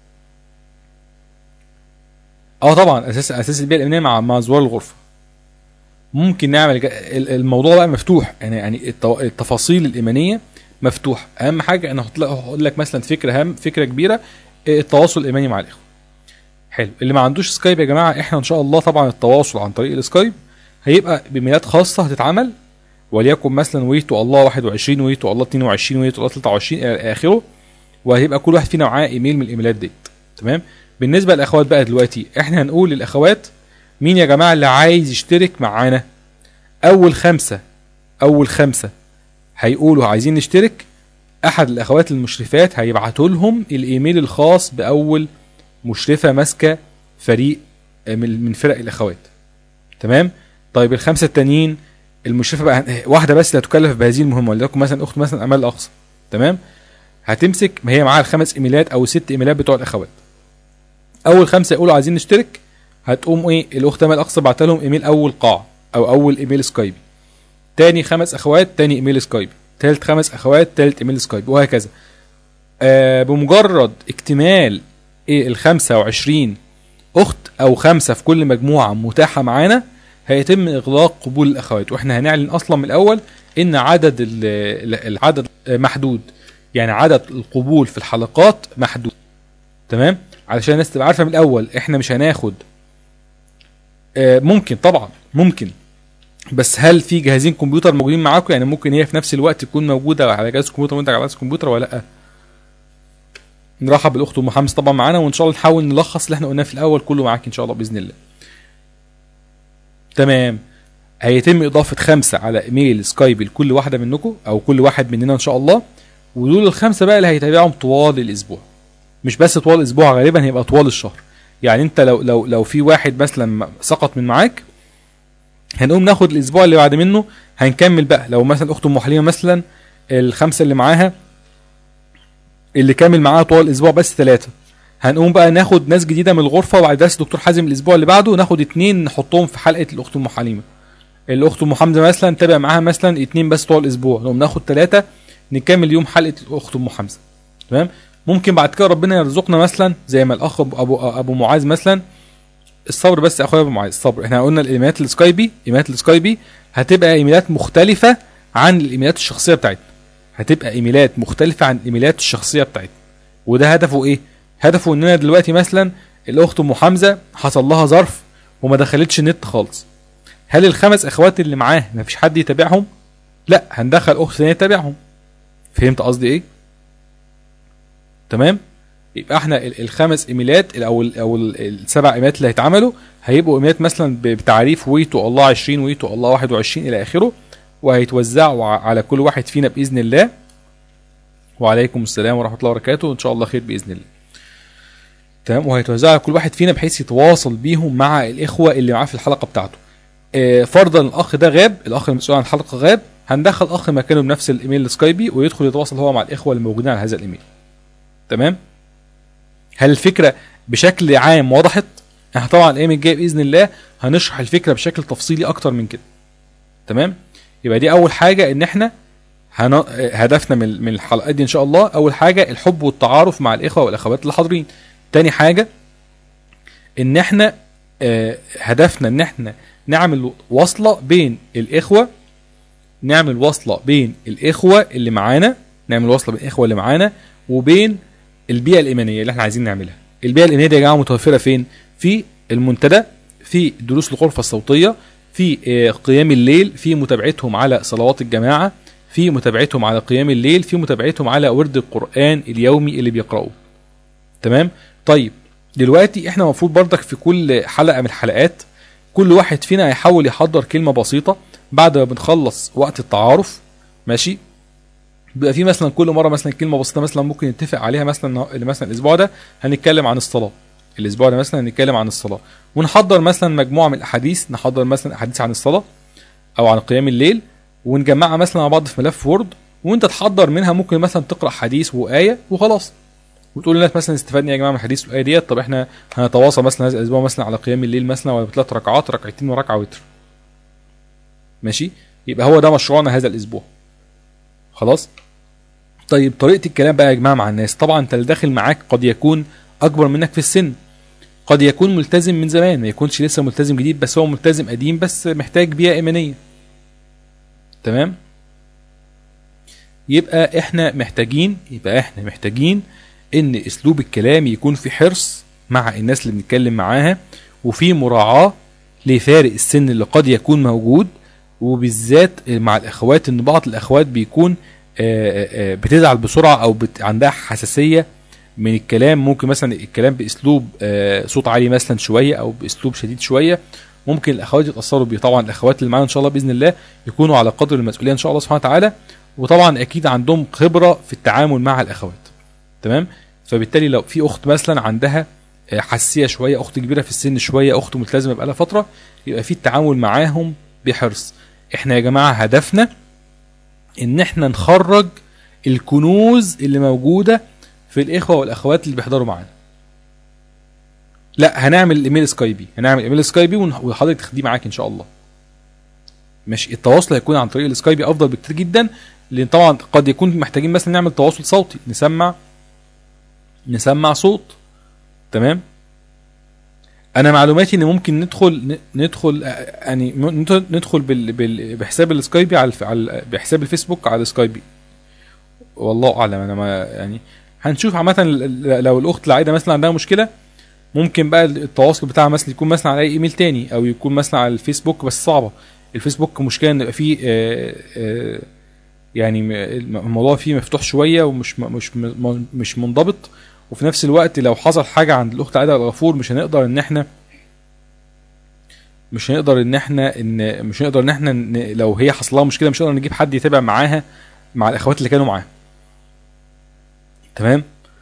اه طبعا اساس اساس البيئه الامنيه مع مع زوار الغرفه ممكن نعمل ج- ال- الموضوع بقى مفتوح يعني يعني التو- التفاصيل الايمانيه مفتوح اهم حاجه انا هحط لك- هقول لك مثلا فكره هام فكره كبيره إيه التواصل الايماني مع الاخوه حلو اللي ما عندوش سكايب يا جماعه احنا ان شاء الله طبعا التواصل عن طريق السكايب هيبقى بميلاد خاصه هتتعمل وليكن مثلا ويتو الله 21 ويتو الله 22 ويتو الله 23 الى اخره وهيبقى كل واحد فينا معاه ايميل من الايميلات ديت تمام بالنسبه للاخوات بقى دلوقتي احنا هنقول للاخوات مين يا جماعه اللي عايز يشترك معانا اول خمسه اول خمسه هيقولوا عايزين نشترك احد الاخوات المشرفات هيبعتوا لهم الايميل الخاص باول مشرفه ماسكه فريق من من فرق الاخوات تمام طيب الخمسه التانيين المشرفه بقى واحده بس اللي هتكلف بهذه المهمه وليكن مثلا اخت مثلا امال الاقصى تمام هتمسك ما هي معاها الخمس ايميلات او ست ايميلات بتوع الاخوات اول خمسه يقولوا عايزين نشترك هتقوم ايه الاخت امال الاقصى بعت لهم ايميل اول قاع او اول ايميل سكايبي تاني خمس اخوات تاني ايميل سكايبي تالت خمس اخوات تالت ايميل سكايبي وهكذا آه بمجرد اكتمال ايه ال 25 اخت او خمسه في كل مجموعه متاحه معانا هيتم اغلاق قبول الاخوات واحنا هنعلن اصلا من الاول ان عدد ال- ال- العدد محدود يعني عدد القبول في الحلقات محدود تمام علشان الناس تبقى عارفه من الاول احنا مش هناخد آه، ممكن طبعا ممكن بس هل في جهازين كمبيوتر موجودين معاكم يعني ممكن هي في نفس الوقت تكون موجوده على جهاز كمبيوتر وانت على جهاز كمبيوتر ولا لا نرحب بالاخت ام حمص طبعا معانا وان شاء الله نحاول نلخص اللي احنا قلناه في الاول كله معاك ان شاء الله باذن الله تمام هيتم اضافه خمسه على ايميل سكايب لكل واحده منكم او كل واحد مننا ان شاء الله ودول الخمسه بقى اللي هيتابعهم طوال الاسبوع مش بس طوال الاسبوع غالبا هيبقى طوال الشهر يعني انت لو لو لو في واحد مثلا سقط من معاك هنقوم ناخد الاسبوع اللي بعد منه هنكمل بقى لو مثلا اخت ام حليمه مثلا الخمسه اللي معاها اللي كامل معاها طوال الاسبوع بس ثلاثه هنقوم بقى ناخد ناس جديده من الغرفه وبعد درس دكتور حازم الاسبوع اللي بعده ناخد اتنين نحطهم في حلقه الاخت ام حليمه الاخت ام حمزه مثلا تابع معاها مثلا اتنين بس طوال الاسبوع نقوم ناخد ثلاثه نكمل يوم حلقه الاخت ام حمزه تمام ممكن بعد كده ربنا يرزقنا مثلا زي ما الاخ ابو ابو, أبو معاذ مثلا الصبر بس يا اخويا ابو معاذ الصبر احنا قلنا الايميلات السكايبي ايميلات السكايبي هتبقى ايميلات مختلفه عن الايميلات الشخصيه بتاعتنا هتبقى ايميلات مختلفه عن الايميلات الشخصيه بتاعتنا وده هدفه ايه هدفه اننا دلوقتي مثلا الاخت ام حمزه حصل لها ظرف وما دخلتش النت خالص هل الخمس اخوات اللي معاه ما فيش حد يتابعهم لا هندخل اخت ثانيه تتابعهم فهمت قصدي ايه تمام يبقى احنا ال- الخمس ايميلات ال- او ال- او ال- السبع ايميلات اللي هيتعملوا هيبقوا ايميلات مثلا ب- بتعريف ويتو الله 20 ويتو الله 21 الى اخره وهيتوزعوا ع- على كل واحد فينا باذن الله وعليكم السلام ورحمه الله وبركاته وان شاء الله خير باذن الله تمام وهيتوزعوا على كل واحد فينا بحيث يتواصل بيهم مع الاخوه اللي معاه في الحلقه بتاعته آه، فرضا الاخ ده غاب الاخ المسؤول عن الحلقه غاب هندخل اخ مكانه بنفس الايميل السكايبي ويدخل يتواصل هو مع الاخوه اللي موجودين على هذا الايميل تمام هل الفكره بشكل عام وضحت احنا طبعا الايام الجايه باذن الله هنشرح الفكره بشكل تفصيلي اكتر من كده تمام يبقى دي اول حاجه ان احنا هن... هدفنا من من الحلقات دي ان شاء الله اول حاجه الحب والتعارف مع الاخوه والاخوات اللي حاضرين تاني حاجه ان احنا آه، هدفنا ان احنا نعمل وصله بين الاخوه نعمل وصله بين الاخوه اللي معانا نعمل وصله بين الاخوه اللي معانا وبين البيئه الايمانيه اللي احنا عايزين نعملها البيئه الايمانيه دي يا جماعه متوفره فين في المنتدى في دروس الغرفه الصوتيه في آه، قيام الليل في متابعتهم على صلوات الجماعه في متابعتهم على قيام الليل في متابعتهم على ورد القران اليومي اللي بيقرأوه تمام طيب دلوقتي احنا المفروض برضك في كل حلقه من الحلقات كل واحد فينا هيحاول يحضر كلمه بسيطه بعد ما بنخلص وقت التعارف ماشي بيبقى في مثلا كل مره مثلا كلمه بسيطه مثلا ممكن نتفق عليها مثلا اللي مثلا الاسبوع ده هنتكلم عن الصلاه الاسبوع ده مثلا نتكلم عن الصلاه ونحضر مثلا مجموعه من الاحاديث نحضر مثلا احاديث عن الصلاه او عن قيام الليل ونجمعها مثلا مع بعض في ملف وورد وانت تحضر منها ممكن مثلا تقرا حديث وايه وخلاص وتقول للناس مثلا استفدنا يا جماعه من الحديث والايه ديت طب احنا هنتواصل مثلا هذا الاسبوع مثلا على قيام الليل مثلا ولا بثلاث ركعات ركعتين وركعه وتر ماشي يبقى هو ده مشروعنا هذا الاسبوع خلاص طيب طريقه الكلام بقى يا جماعه مع الناس طبعا انت اللي داخل معاك قد يكون اكبر منك في السن قد يكون ملتزم من زمان ما يكونش لسه ملتزم جديد بس هو ملتزم قديم بس محتاج بيئه ايمانيه تمام يبقى احنا محتاجين يبقى احنا محتاجين ان اسلوب الكلام يكون في حرص مع الناس اللي بنتكلم معاها وفي مراعاة لفارق السن اللي قد يكون موجود وبالذات مع الاخوات ان بعض الاخوات بيكون آه، آه، بتزعل بسرعة او بت... عندها حساسية من الكلام ممكن مثلا الكلام باسلوب آه، صوت عالي مثلا شوية او باسلوب شديد شوية ممكن الاخوات يتاثروا بيه طبعا الاخوات اللي معانا ان شاء الله باذن الله يكونوا على قدر المسؤوليه ان شاء الله سبحانه وتعالى وطبعا اكيد عندهم خبره في التعامل مع الاخوات تمام فبالتالي لو في اخت مثلا عندها آه، حساسيه شويه اخت كبيره في السن شويه اخت ملتزمه بقالها فتره يبقى في التعامل معاهم بحرص احنا يا جماعه هدفنا ان احنا نخرج الكنوز اللي موجوده في الاخوه والاخوات اللي بيحضروا معانا لا هنعمل ايميل سكايبي هنعمل ايميل سكايبي ون- وحضرتك تاخديه معاك ان شاء الله ماشي التواصل هيكون عن طريق السكايبي افضل بكتير جدا لان طبعا قد يكون محتاجين مثلا نعمل تواصل صوتي نسمع نسمع صوت تمام انا معلوماتي ان ممكن ندخل ن- ندخل آه، يعني م- ندخل- ندخل بال بال بحساب السكايبي على الف- على بحساب الفيسبوك على السكايبي والله اعلم انا ما يعني هنشوف عامه ل- ل- لو الاخت العايده مثلا عندها مشكله ممكن بقى التواصل بتاعها مثلا يكون مثلا على اي ايميل تاني او يكون مثلا على الفيسبوك بس صعبه الفيسبوك مشكله ان يبقى فيه آه، آه، يعني م- الموضوع فيه مفتوح شويه ومش م- مش م- مش منضبط وفي نفس الوقت لو حصل حاجه عند الاخت عايده الغفور مش هنقدر ان احنا مش هنقدر ان احنا ان مش هنقدر ان احنا ن- لو هي حصل لها مشكله مش هنقدر نجيب حد يتابع معاها مع الاخوات اللي كانوا معاها تمام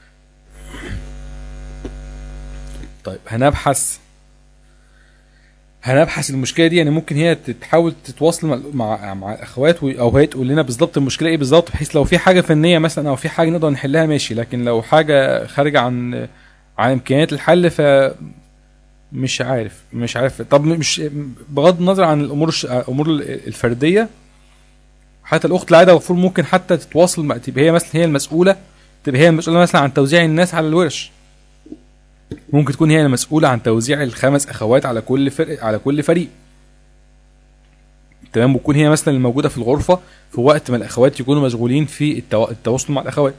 طيب هنبحث هنبحث المشكله دي يعني ممكن هي تحاول تتواصل مع مع, مع الاخوات و- او هي تقول لنا بالظبط المشكله ايه بالظبط بحيث لو في حاجه فنيه مثلا او في حاجه نقدر نحلها ماشي لكن لو حاجه خارجه عن عن امكانيات الحل ف مش عارف مش عارف طب مش بغض النظر عن الامور الش- الامور الفرديه حتى الاخت العاده المفروض ممكن حتى تتواصل مع تبقى هي مثلا هي المسؤوله تبقى هي المسؤوله مثلا عن توزيع الناس على الورش ممكن تكون هي المسؤوله عن توزيع الخمس اخوات على كل فرق على كل فريق تمام وتكون هي مثلا الموجوده في الغرفه في وقت ما الاخوات يكونوا مشغولين في التوا- التواصل مع الاخوات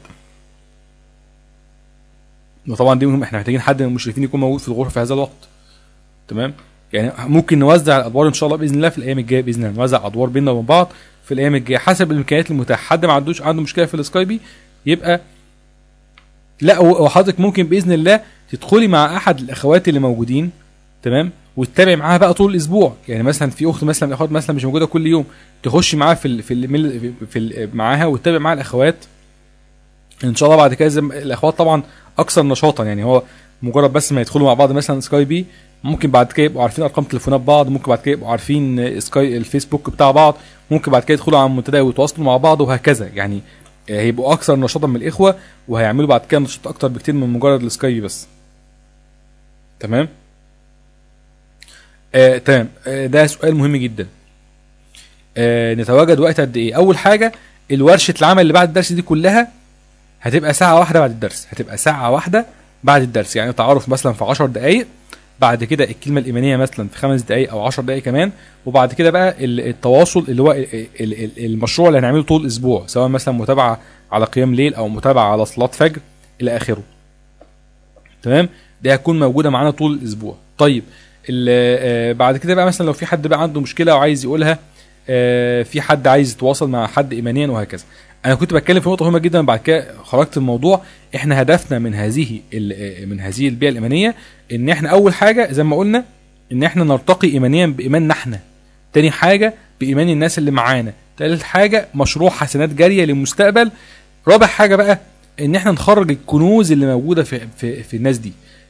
وطبعا دي مهم احنا محتاجين حد من المشرفين يكون موجود في الغرفه في هذا الوقت تمام يعني ممكن نوزع الادوار ان شاء الله باذن الله في الايام الجايه باذن الله نوزع ادوار بيننا وبين بعض في الايام الجايه حسب الامكانيات المتاحه حد ما عندوش عنده مشكله في السكايبي يبقى لا و- وحضرتك ممكن باذن الله تدخلي مع احد الاخوات اللي موجودين تمام وتتابع معاها بقى طول الاسبوع يعني مثلا في اخت مثلا من الاخوات مثلا مش موجوده كل يوم تخش معاها في ال في ال في, في ال معاها وتتابع معاها الاخوات ان شاء الله بعد كده زي ما- الاخوات طبعا اكثر نشاطا يعني هو مجرد بس ما يدخلوا مع بعض مثلا سكاي بي ممكن بعد كده يبقوا عارفين ارقام تليفونات بعض ممكن بعد كده يبقوا عارفين سكاي الفيسبوك بتاع بعض ممكن بعد كده يدخلوا على المنتدى ويتواصلوا مع بعض وهكذا يعني هيبقوا اكثر نشاطا من الاخوه وهيعملوا بعد كده نشاط اكتر بكتير من مجرد السكاي بس تمام آه، تمام آه، ده سؤال مهم جدا آه، نتواجد وقت قد ايه اول حاجه الورشه العمل اللي بعد الدرس دي كلها هتبقى ساعه واحده بعد الدرس هتبقى ساعه واحده بعد الدرس يعني تعارف مثلا في 10 دقائق بعد كده الكلمه الايمانيه مثلا في خمس دقائق او 10 دقائق كمان وبعد كده بقى ال- التواصل اللي هو ال- ال- ال- المشروع اللي هنعمله طول الاسبوع سواء مثلا متابعه على قيام ليل او متابعه على صلاه فجر الى اخره تمام دي هتكون موجوده معانا طول الاسبوع طيب ال- آه، بعد كده بقى مثلا لو في حد بقى عنده مشكله وعايز يقولها آه، في حد عايز يتواصل مع حد ايمانيا وهكذا انا كنت بتكلم في نقطه مهمه جدا بعد كده خرجت الموضوع احنا هدفنا من هذه ال- آه، من هذه البيئه الايمانيه ان احنا اول حاجه زي ما قلنا ان احنا نرتقي ايمانيا بايماننا احنا تاني حاجه بايمان الناس اللي معانا تالت حاجه مشروع حسنات جاريه للمستقبل رابع حاجه بقى ان احنا نخرج الكنوز اللي موجوده في في, في الناس دي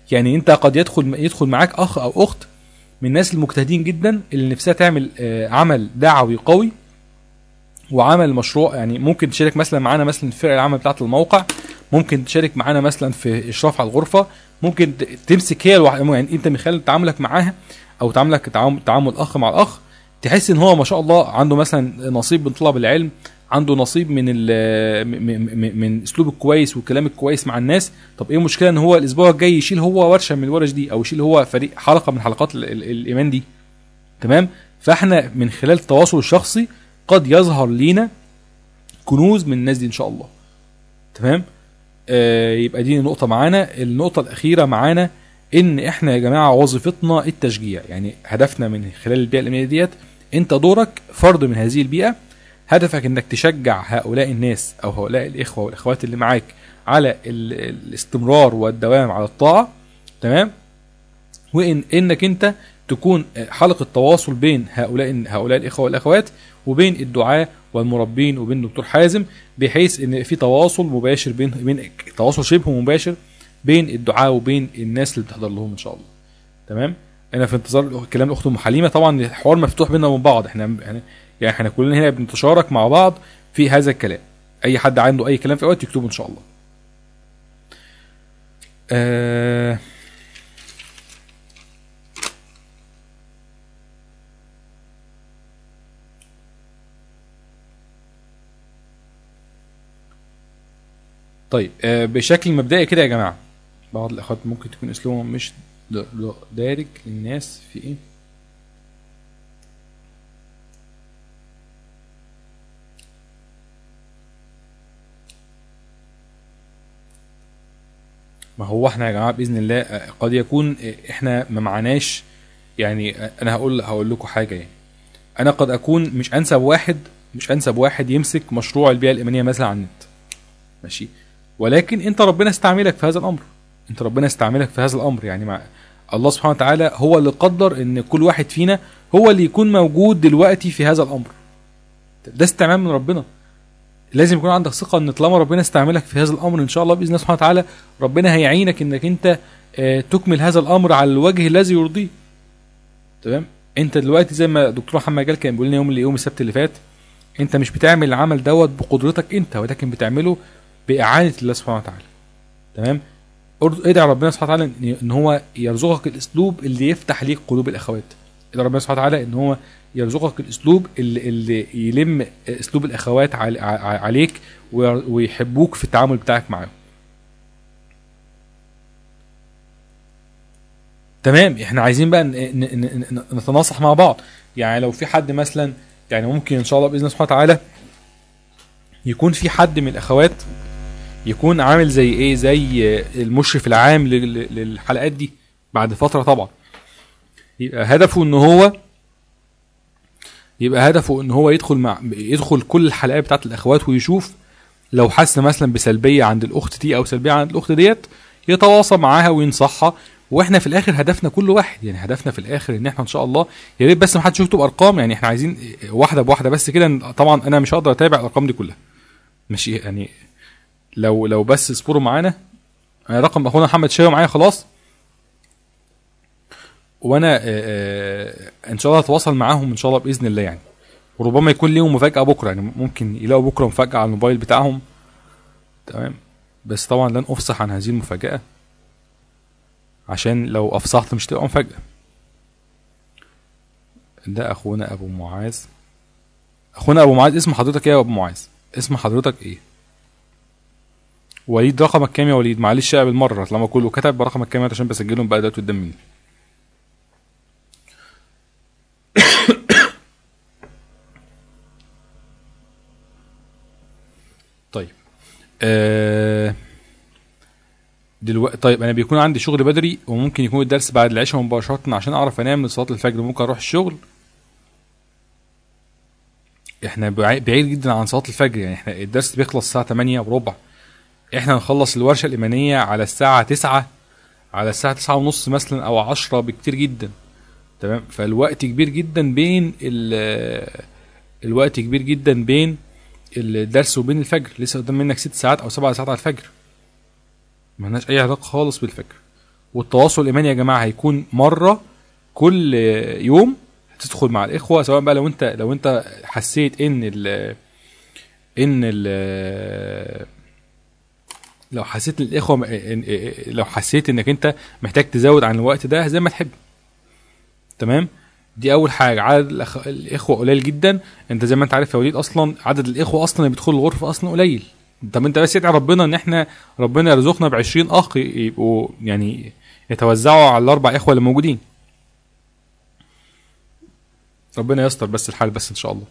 يعني انت قد يدخل يدخل معاك اخ او اخت من الناس المجتهدين جدا اللي نفسها تعمل آه، عمل دعوي قوي وعمل مشروع يعني ممكن تشارك مثلا معانا مثلا في فرق العمل بتاعه الموقع ممكن تشارك معانا مثلا في اشراف على الغرفه ممكن ت- تمسك هي الوح... يعني انت من خلال تعاملك معاها او تعاملك تعامل, تعامل اخ مع الاخ تحس ان هو ما شاء الله عنده مثلا نصيب من طلب العلم عنده نصيب من ال من, من, من اسلوب الكويس والكلام الكويس مع الناس طب ايه المشكله ان هو الاسبوع الجاي يشيل هو ورشه من الورش دي او يشيل هو فريق حلقه من حلقات ال- ال- الايمان دي تمام فاحنا من خلال التواصل الشخصي قد يظهر لينا كنوز من الناس دي ان شاء الله تمام آه يبقى دي نقطة معانا النقطة الأخيرة معانا إن إحنا يا جماعة وظيفتنا التشجيع يعني هدفنا من خلال البيئة الأمنية ديت أنت دورك فرد من هذه البيئة هدفك إنك تشجع هؤلاء الناس أو هؤلاء الإخوة والأخوات اللي معاك على ال- الاستمرار والدوام على الطاعة تمام وإن إنك أنت تكون حلقة تواصل بين هؤلاء هؤلاء الإخوة والأخوات وبين الدعاة والمربين وبين دكتور حازم بحيث ان في تواصل مباشر بين بين تواصل شبه مباشر بين الدعاة وبين الناس اللي بتحضر لهم ان شاء الله تمام انا في انتظار كلام الاخت ام حليمه طبعا الحوار مفتوح بيننا وبين بعض احنا يعني يعني احنا كلنا هنا بنتشارك مع بعض في هذا الكلام اي حد عنده اي كلام في وقت يكتبه ان شاء الله آه طيب آه بشكل مبدئي كده يا جماعه بعض الاخوات ممكن تكون اسلوبهم مش د- د- دارج للناس في ايه ما هو احنا يا جماعه باذن الله آه، قد يكون آه، احنا ما معناش يعني آه، انا هقول هقول لكم حاجه يعني انا قد اكون مش انسب واحد مش انسب واحد يمسك مشروع البيئه الائمانيه مثلا على النت ماشي ولكن انت ربنا استعملك في هذا الامر انت ربنا استعملك في هذا الامر يعني مع الله سبحانه وتعالى هو اللي قدر ان كل واحد فينا هو اللي يكون موجود دلوقتي في هذا الامر ده استعمال من ربنا لازم يكون عندك ثقه ان طالما ربنا استعملك في هذا الامر ان شاء الله باذن الله سبحانه وتعالى ربنا هيعينك انك انت آه، تكمل هذا الامر على الوجه الذي يرضيه تمام انت دلوقتي زي ما دكتور محمد جال كان بيقول لنا يوم يوم السبت اللي فات انت مش بتعمل العمل دوت بقدرتك انت ولكن بتعمله باعانه الله سبحانه وتعالى تمام أرد- ادعي ربنا سبحانه وتعالى ان إن هو يرزقك الاسلوب اللي يفتح ليك قلوب الاخوات ادعي ربنا سبحانه وتعالى ان هو يرزقك الاسلوب اللي, اللي يلم اسلوب الاخوات عل- ع- عليك وير- ويحبوك في التعامل بتاعك معاهم تمام احنا عايزين بقى ن- ن- ن- ن- نتناصح مع بعض يعني لو في حد مثلا يعني ممكن ان شاء الله باذن الله سبحانه وتعالى يكون في حد من الاخوات يكون عامل زي ايه زي المشرف العام لل- لل- للحلقات دي بعد فتره طبعا يبقى هدفه ان هو يبقى هدفه ان هو يدخل مع يدخل كل الحلقات بتاعت الاخوات ويشوف لو حس مثلا بسلبيه عند الاخت دي او سلبيه عند الاخت ديت يتواصل معاها وينصحها واحنا في الاخر هدفنا كل واحد يعني هدفنا في الاخر ان احنا ان شاء الله يا ريت بس ما حدش يكتب ارقام يعني احنا عايزين واحده بواحده بس كده طبعا انا مش هقدر اتابع الارقام دي كلها ماشي يعني لو لو بس اصبروا معانا انا رقم اخونا محمد شاوي معايا خلاص وانا آه، آه، ان شاء الله هتواصل معاهم ان شاء الله باذن الله يعني وربما يكون ليهم مفاجاه بكره يعني ممكن يلاقوا بكره مفاجاه على الموبايل بتاعهم تمام بس طبعا لن افصح عن هذه المفاجاه عشان لو افصحت مش تبقى مفاجاه ده اخونا ابو معاذ اخونا ابو معاذ اسم حضرتك ايه يا ابو معاذ اسم حضرتك ايه وليد رقمك كام يا وليد معلش يا بالمره طالما كله كتب برقمك كام عشان بسجلهم بقى دلوقتي قدام مني طيب آه دلوقتي طيب انا بيكون عندي شغل بدري وممكن يكون الدرس بعد العشاء مباشره عشان اعرف انام لصلاه الفجر ممكن اروح الشغل احنا بعي- بعيد جدا عن صلاه الفجر يعني احنا الدرس بيخلص الساعه 8 وربع احنا نخلص الورشه الايمانيه على الساعه 9 على الساعه 9 ونص مثلا او 10 بكتير جدا تمام فالوقت كبير جدا بين ال- الوقت كبير جدا بين الدرس وبين الفجر لسه قدام منك ست ساعات او سبع ساعات على الفجر ملناش اي علاقه خالص بالفجر والتواصل الايماني يا جماعه هيكون مره كل يوم تدخل مع الاخوه سواء بقى لو انت لو انت حسيت ان ال ان ال لو حسيت ان الاخوه إن- لو حسيت انك انت محتاج تزود عن الوقت ده زي ما تحب تمام دي اول حاجه عدد الأخ... الاخوه قليل جدا انت زي ما انت عارف يا وليد اصلا عدد الاخوه اصلا اللي بيدخلوا الغرفه اصلا قليل طب انت بس ادعي ربنا ان احنا ربنا يرزقنا ب 20 اخ يبقوا يعني يتوزعوا على الاربع اخوه اللي موجودين ربنا يستر بس الحال بس ان شاء الله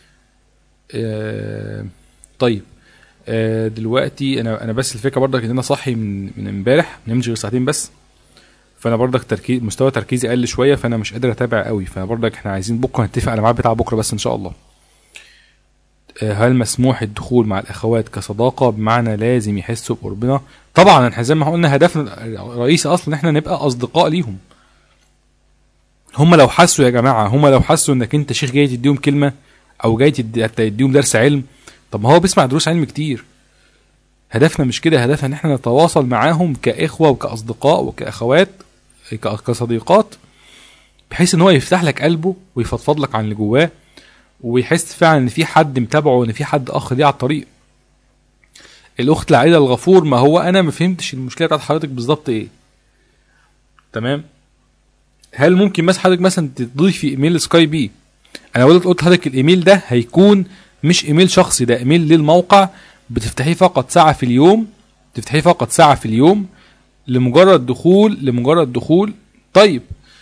آه طيب آه دلوقتي انا انا بس الفكره برضك ان انا صاحي من من امبارح ما نمشي غير ساعتين بس فانا برضك تركيز مستوى تركيزي قل شويه فانا مش قادر اتابع قوي فبرضك احنا عايزين بكره نتفق على ميعاد بتاع بكره بس ان شاء الله آه، هل مسموح الدخول مع الاخوات كصداقه بمعنى لازم يحسوا بقربنا طبعا احنا زي ما قلنا هدفنا الرئيسي اصلا ان احنا نبقى اصدقاء ليهم هم لو حسوا يا جماعه هم لو حسوا انك انت شيخ جاي تديهم كلمه او جاي تدي- تديهم درس علم طب ما هو بيسمع دروس علم كتير هدفنا مش كده هدفنا ان احنا نتواصل معاهم كاخوه وكاصدقاء وكاخوات ك- كصديقات بحيث ان هو يفتح لك قلبه ويفضفض لك عن اللي جواه ويحس فعلا ان في حد متابعه وان في حد اخ ليه على الطريق الاخت العائله الغفور ما هو انا ما فهمتش المشكله بتاعت حضرتك بالظبط ايه تمام هل ممكن مثلا حضرتك مثلا تضيفي ايميل سكاي بي انا قلت قلت لحضرتك الايميل ده هيكون مش ايميل شخصي ده ايميل للموقع بتفتحيه فقط ساعه في اليوم تفتحيه فقط ساعه في اليوم لمجرد دخول لمجرد دخول طيب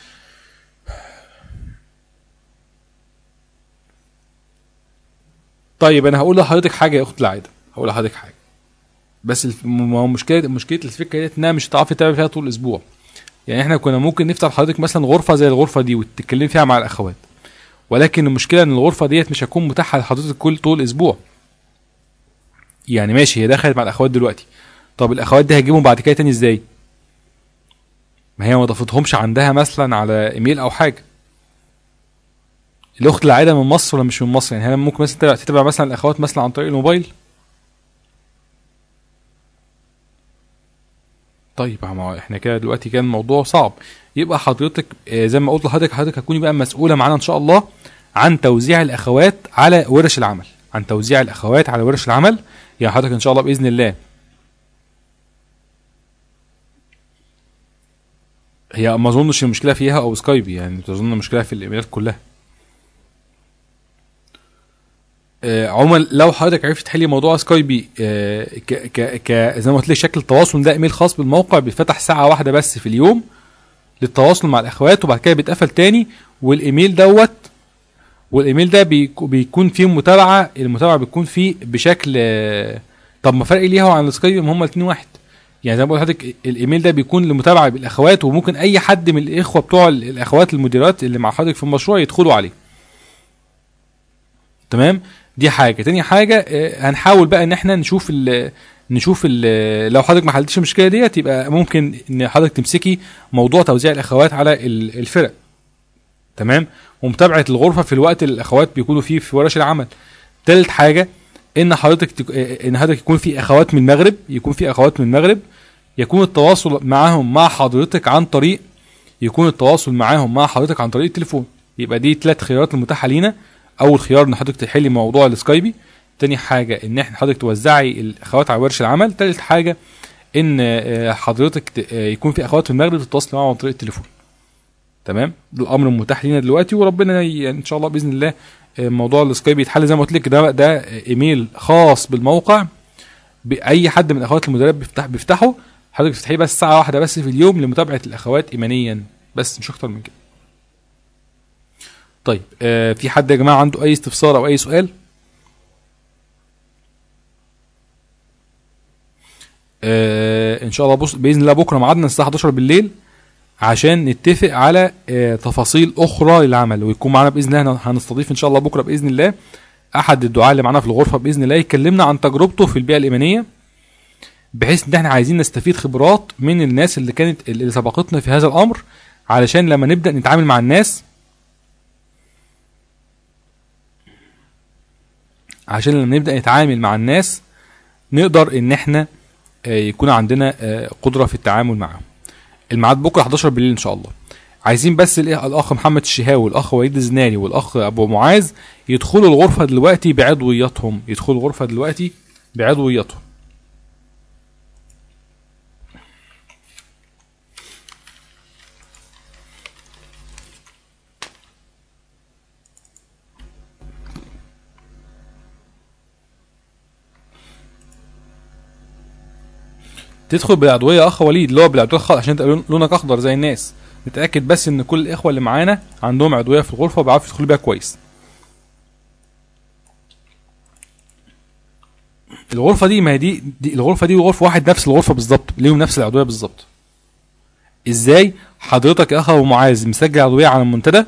طيب انا هقول لحضرتك حاجه يا اخت العاده هقول لحضرتك حاجه بس الف... ما هو مشكله مشكله الفكره ديت انها مش هتعرفي تتابعي فيها طول الاسبوع يعني احنا كنا ممكن نفتح لحضرتك مثلا غرفه زي الغرفه دي وتتكلمي فيها مع الاخوات ولكن المشكله ان الغرفه ديت مش هتكون متاحه لحضرتك كل طول الاسبوع يعني ماشي هي دخلت مع الاخوات دلوقتي طب الاخوات دي هتجيبهم بعد كده تاني ازاي ما هي ما ضافتهمش عندها مثلا على ايميل او حاجه الاخت العاده من مصر ولا مش من مصر يعني هل ممكن مثلا تتابع- تتابع مثلا الاخوات مثلا عن طريق الموبايل طيب ما هو احنا كده دلوقتي كان الموضوع صعب يبقى حضرتك آه، زي ما قلت لحضرتك حضرتك هتكوني بقى مسؤوله معانا ان شاء الله عن توزيع الاخوات على ورش العمل عن توزيع الاخوات على ورش العمل يعني حضرتك ان شاء الله باذن الله هي ما اظنش المشكله فيها او سكايبي يعني تظن المشكله في الايميلات كلها آه، عموما لو حضرتك عرفت تحلي موضوع سكايبي آه، ك ك ك زي ما قلت لك شكل التواصل ده ايميل خاص بالموقع بيتفتح ساعه واحده بس في اليوم للتواصل مع الاخوات وبعد كده بيتقفل تاني والايميل دوت والايميل ده بيكو- بيكون فيه متابعه المتابعه بتكون فيه بشكل آه، طب ما فرق ليها عن السكايب ما هما الاثنين واحد يعني زي ما بقول لحضرتك الايميل ده بيكون لمتابعه بالاخوات وممكن اي حد من الاخوه بتوع ال- الاخوات المديرات اللي مع حضرتك في المشروع يدخلوا عليه تمام دي حاجه تاني حاجه آه، هنحاول بقى ان احنا نشوف ال نشوف ال لو حضرتك ما حلتش المشكله ديت يبقى ممكن ان حضرتك تمسكي موضوع توزيع الاخوات على ال- الفرق تمام ومتابعه الغرفه في الوقت اللي الاخوات بيكونوا فيه في ورش العمل تالت حاجه ان حضرتك تك... آه، ان حضرتك يكون في اخوات من المغرب يكون في اخوات من المغرب يكون التواصل معاهم مع حضرتك عن طريق يكون التواصل معاهم مع حضرتك عن طريق التليفون يبقى دي ثلاث خيارات المتاحه لينا اول خيار ان حضرتك تحلي موضوع السكايبي تاني حاجه ان احنا حضرتك توزعي الاخوات على ورش العمل تالت حاجه ان آه، حضرتك ت- آه، يكون في اخوات في المغرب تتواصل معاهم عن طريق التليفون تمام ده الامر المتاح لينا دلوقتي وربنا ي- ان شاء الله باذن الله آه، موضوع السكايب يتحل زي ما قلت لك ده ده ايميل خاص بالموقع باي حد من الاخوات المدرب بيفتح بيفتحه حضرتك تفتحيه بس ساعه واحده بس في اليوم لمتابعه الاخوات ايمانيا بس مش اكتر من كده طيب آه في حد يا جماعه عنده اي استفسار او اي سؤال آه ان شاء الله بص باذن الله بكره ميعادنا الساعه 11 بالليل عشان نتفق على آه تفاصيل اخرى للعمل ويكون معانا باذن الله هنستضيف ان شاء الله بكره باذن الله احد الدعاة اللي معانا في الغرفه باذن الله يكلمنا عن تجربته في البيئه الايمانيه بحيث ان احنا عايزين نستفيد خبرات من الناس اللي كانت اللي سبقتنا في هذا الامر علشان لما نبدا نتعامل مع الناس عشان لما نبدا نتعامل مع الناس نقدر ان احنا آه، يكون عندنا آه، قدره في التعامل معهم الميعاد بكره 11 بالليل ان شاء الله عايزين بس الإيه- الاخ محمد الشهاوي والاخ وليد الزناني والاخ ابو معاذ يدخلوا الغرفه دلوقتي بعضوياتهم يدخلوا الغرفه دلوقتي بعضوياتهم تدخل بالعضويه يا اخ وليد اللي هو بالعضويه الخاصه عشان تبقى لون- لونك اخضر زي الناس نتاكد بس ان كل الاخوه اللي معانا عندهم عضويه في الغرفه وبيعرفوا يدخلوا بيها كويس الغرفه دي ما هي دي, دي الغرفه دي وغرفه واحد نفس الغرفه بالظبط ليهم نفس العضويه بالظبط ازاي حضرتك يا اخ ابو معاذ مسجل عضويه على المنتدى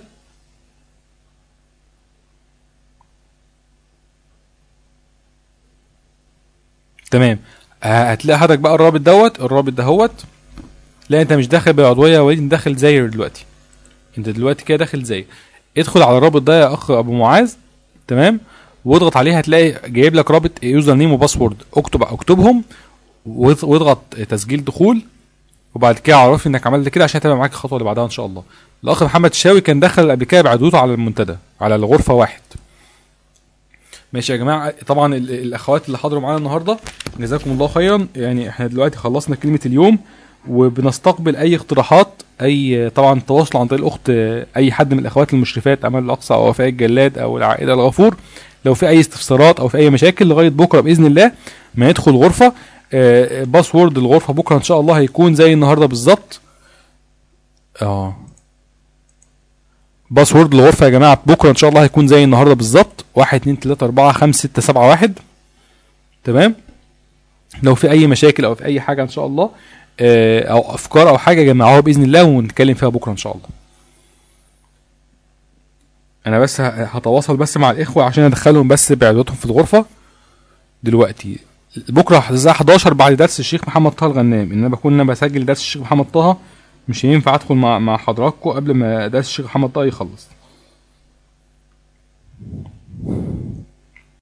تمام ه- هتلاقي حضرتك بقى الرابط دوت الرابط دهوت لا انت مش داخل بالعضويه يا وليد انت داخل زاير دلوقتي انت دلوقتي كده داخل زاير ادخل على الرابط ده يا اخ ابو معاذ تمام واضغط عليه هتلاقي جايب لك رابط يوزر نيم وباسورد اكتب اكتبهم واض- واضغط تسجيل دخول وبعد كده عرفني انك عملت كده عشان تبقى معاك الخطوه اللي بعدها ان شاء الله الاخ محمد الشاوي كان دخل قبل كده بعدوته على المنتدى على الغرفه واحد ماشي يا جماعه طبعا ال- الاخوات اللي حضروا معانا النهارده جزاكم الله خيرا يعني احنا دلوقتي خلصنا كلمه اليوم وبنستقبل اي اقتراحات اي طبعا تواصلوا عن طريق الاخت اي حد من الاخوات المشرفات امال الاقصى او وفاء الجلاد او العائله الغفور لو في اي استفسارات او في اي مشاكل لغايه بكره باذن الله ما يدخل غرفه آه، باسورد الغرفه بكره ان شاء الله هيكون زي النهارده بالظبط اه باسورد الغرفه يا جماعه بكره ان شاء الله هيكون زي النهارده بالظبط 1 2 3 4 5 6 7 1 تمام لو في اي مشاكل او في اي حاجه ان شاء الله آه، او افكار او حاجه جمعوها باذن الله ونتكلم فيها بكره ان شاء الله انا بس ه- هتواصل بس مع الاخوه عشان ادخلهم بس بعدتهم في الغرفه دلوقتي بكره الساعه 11 بعد درس الشيخ محمد طه الغنام ان انا بكون انا بسجل درس الشيخ محمد طه مش هينفع ادخل مع مع حضراتكم قبل ما درس الشيخ محمد طه يخلص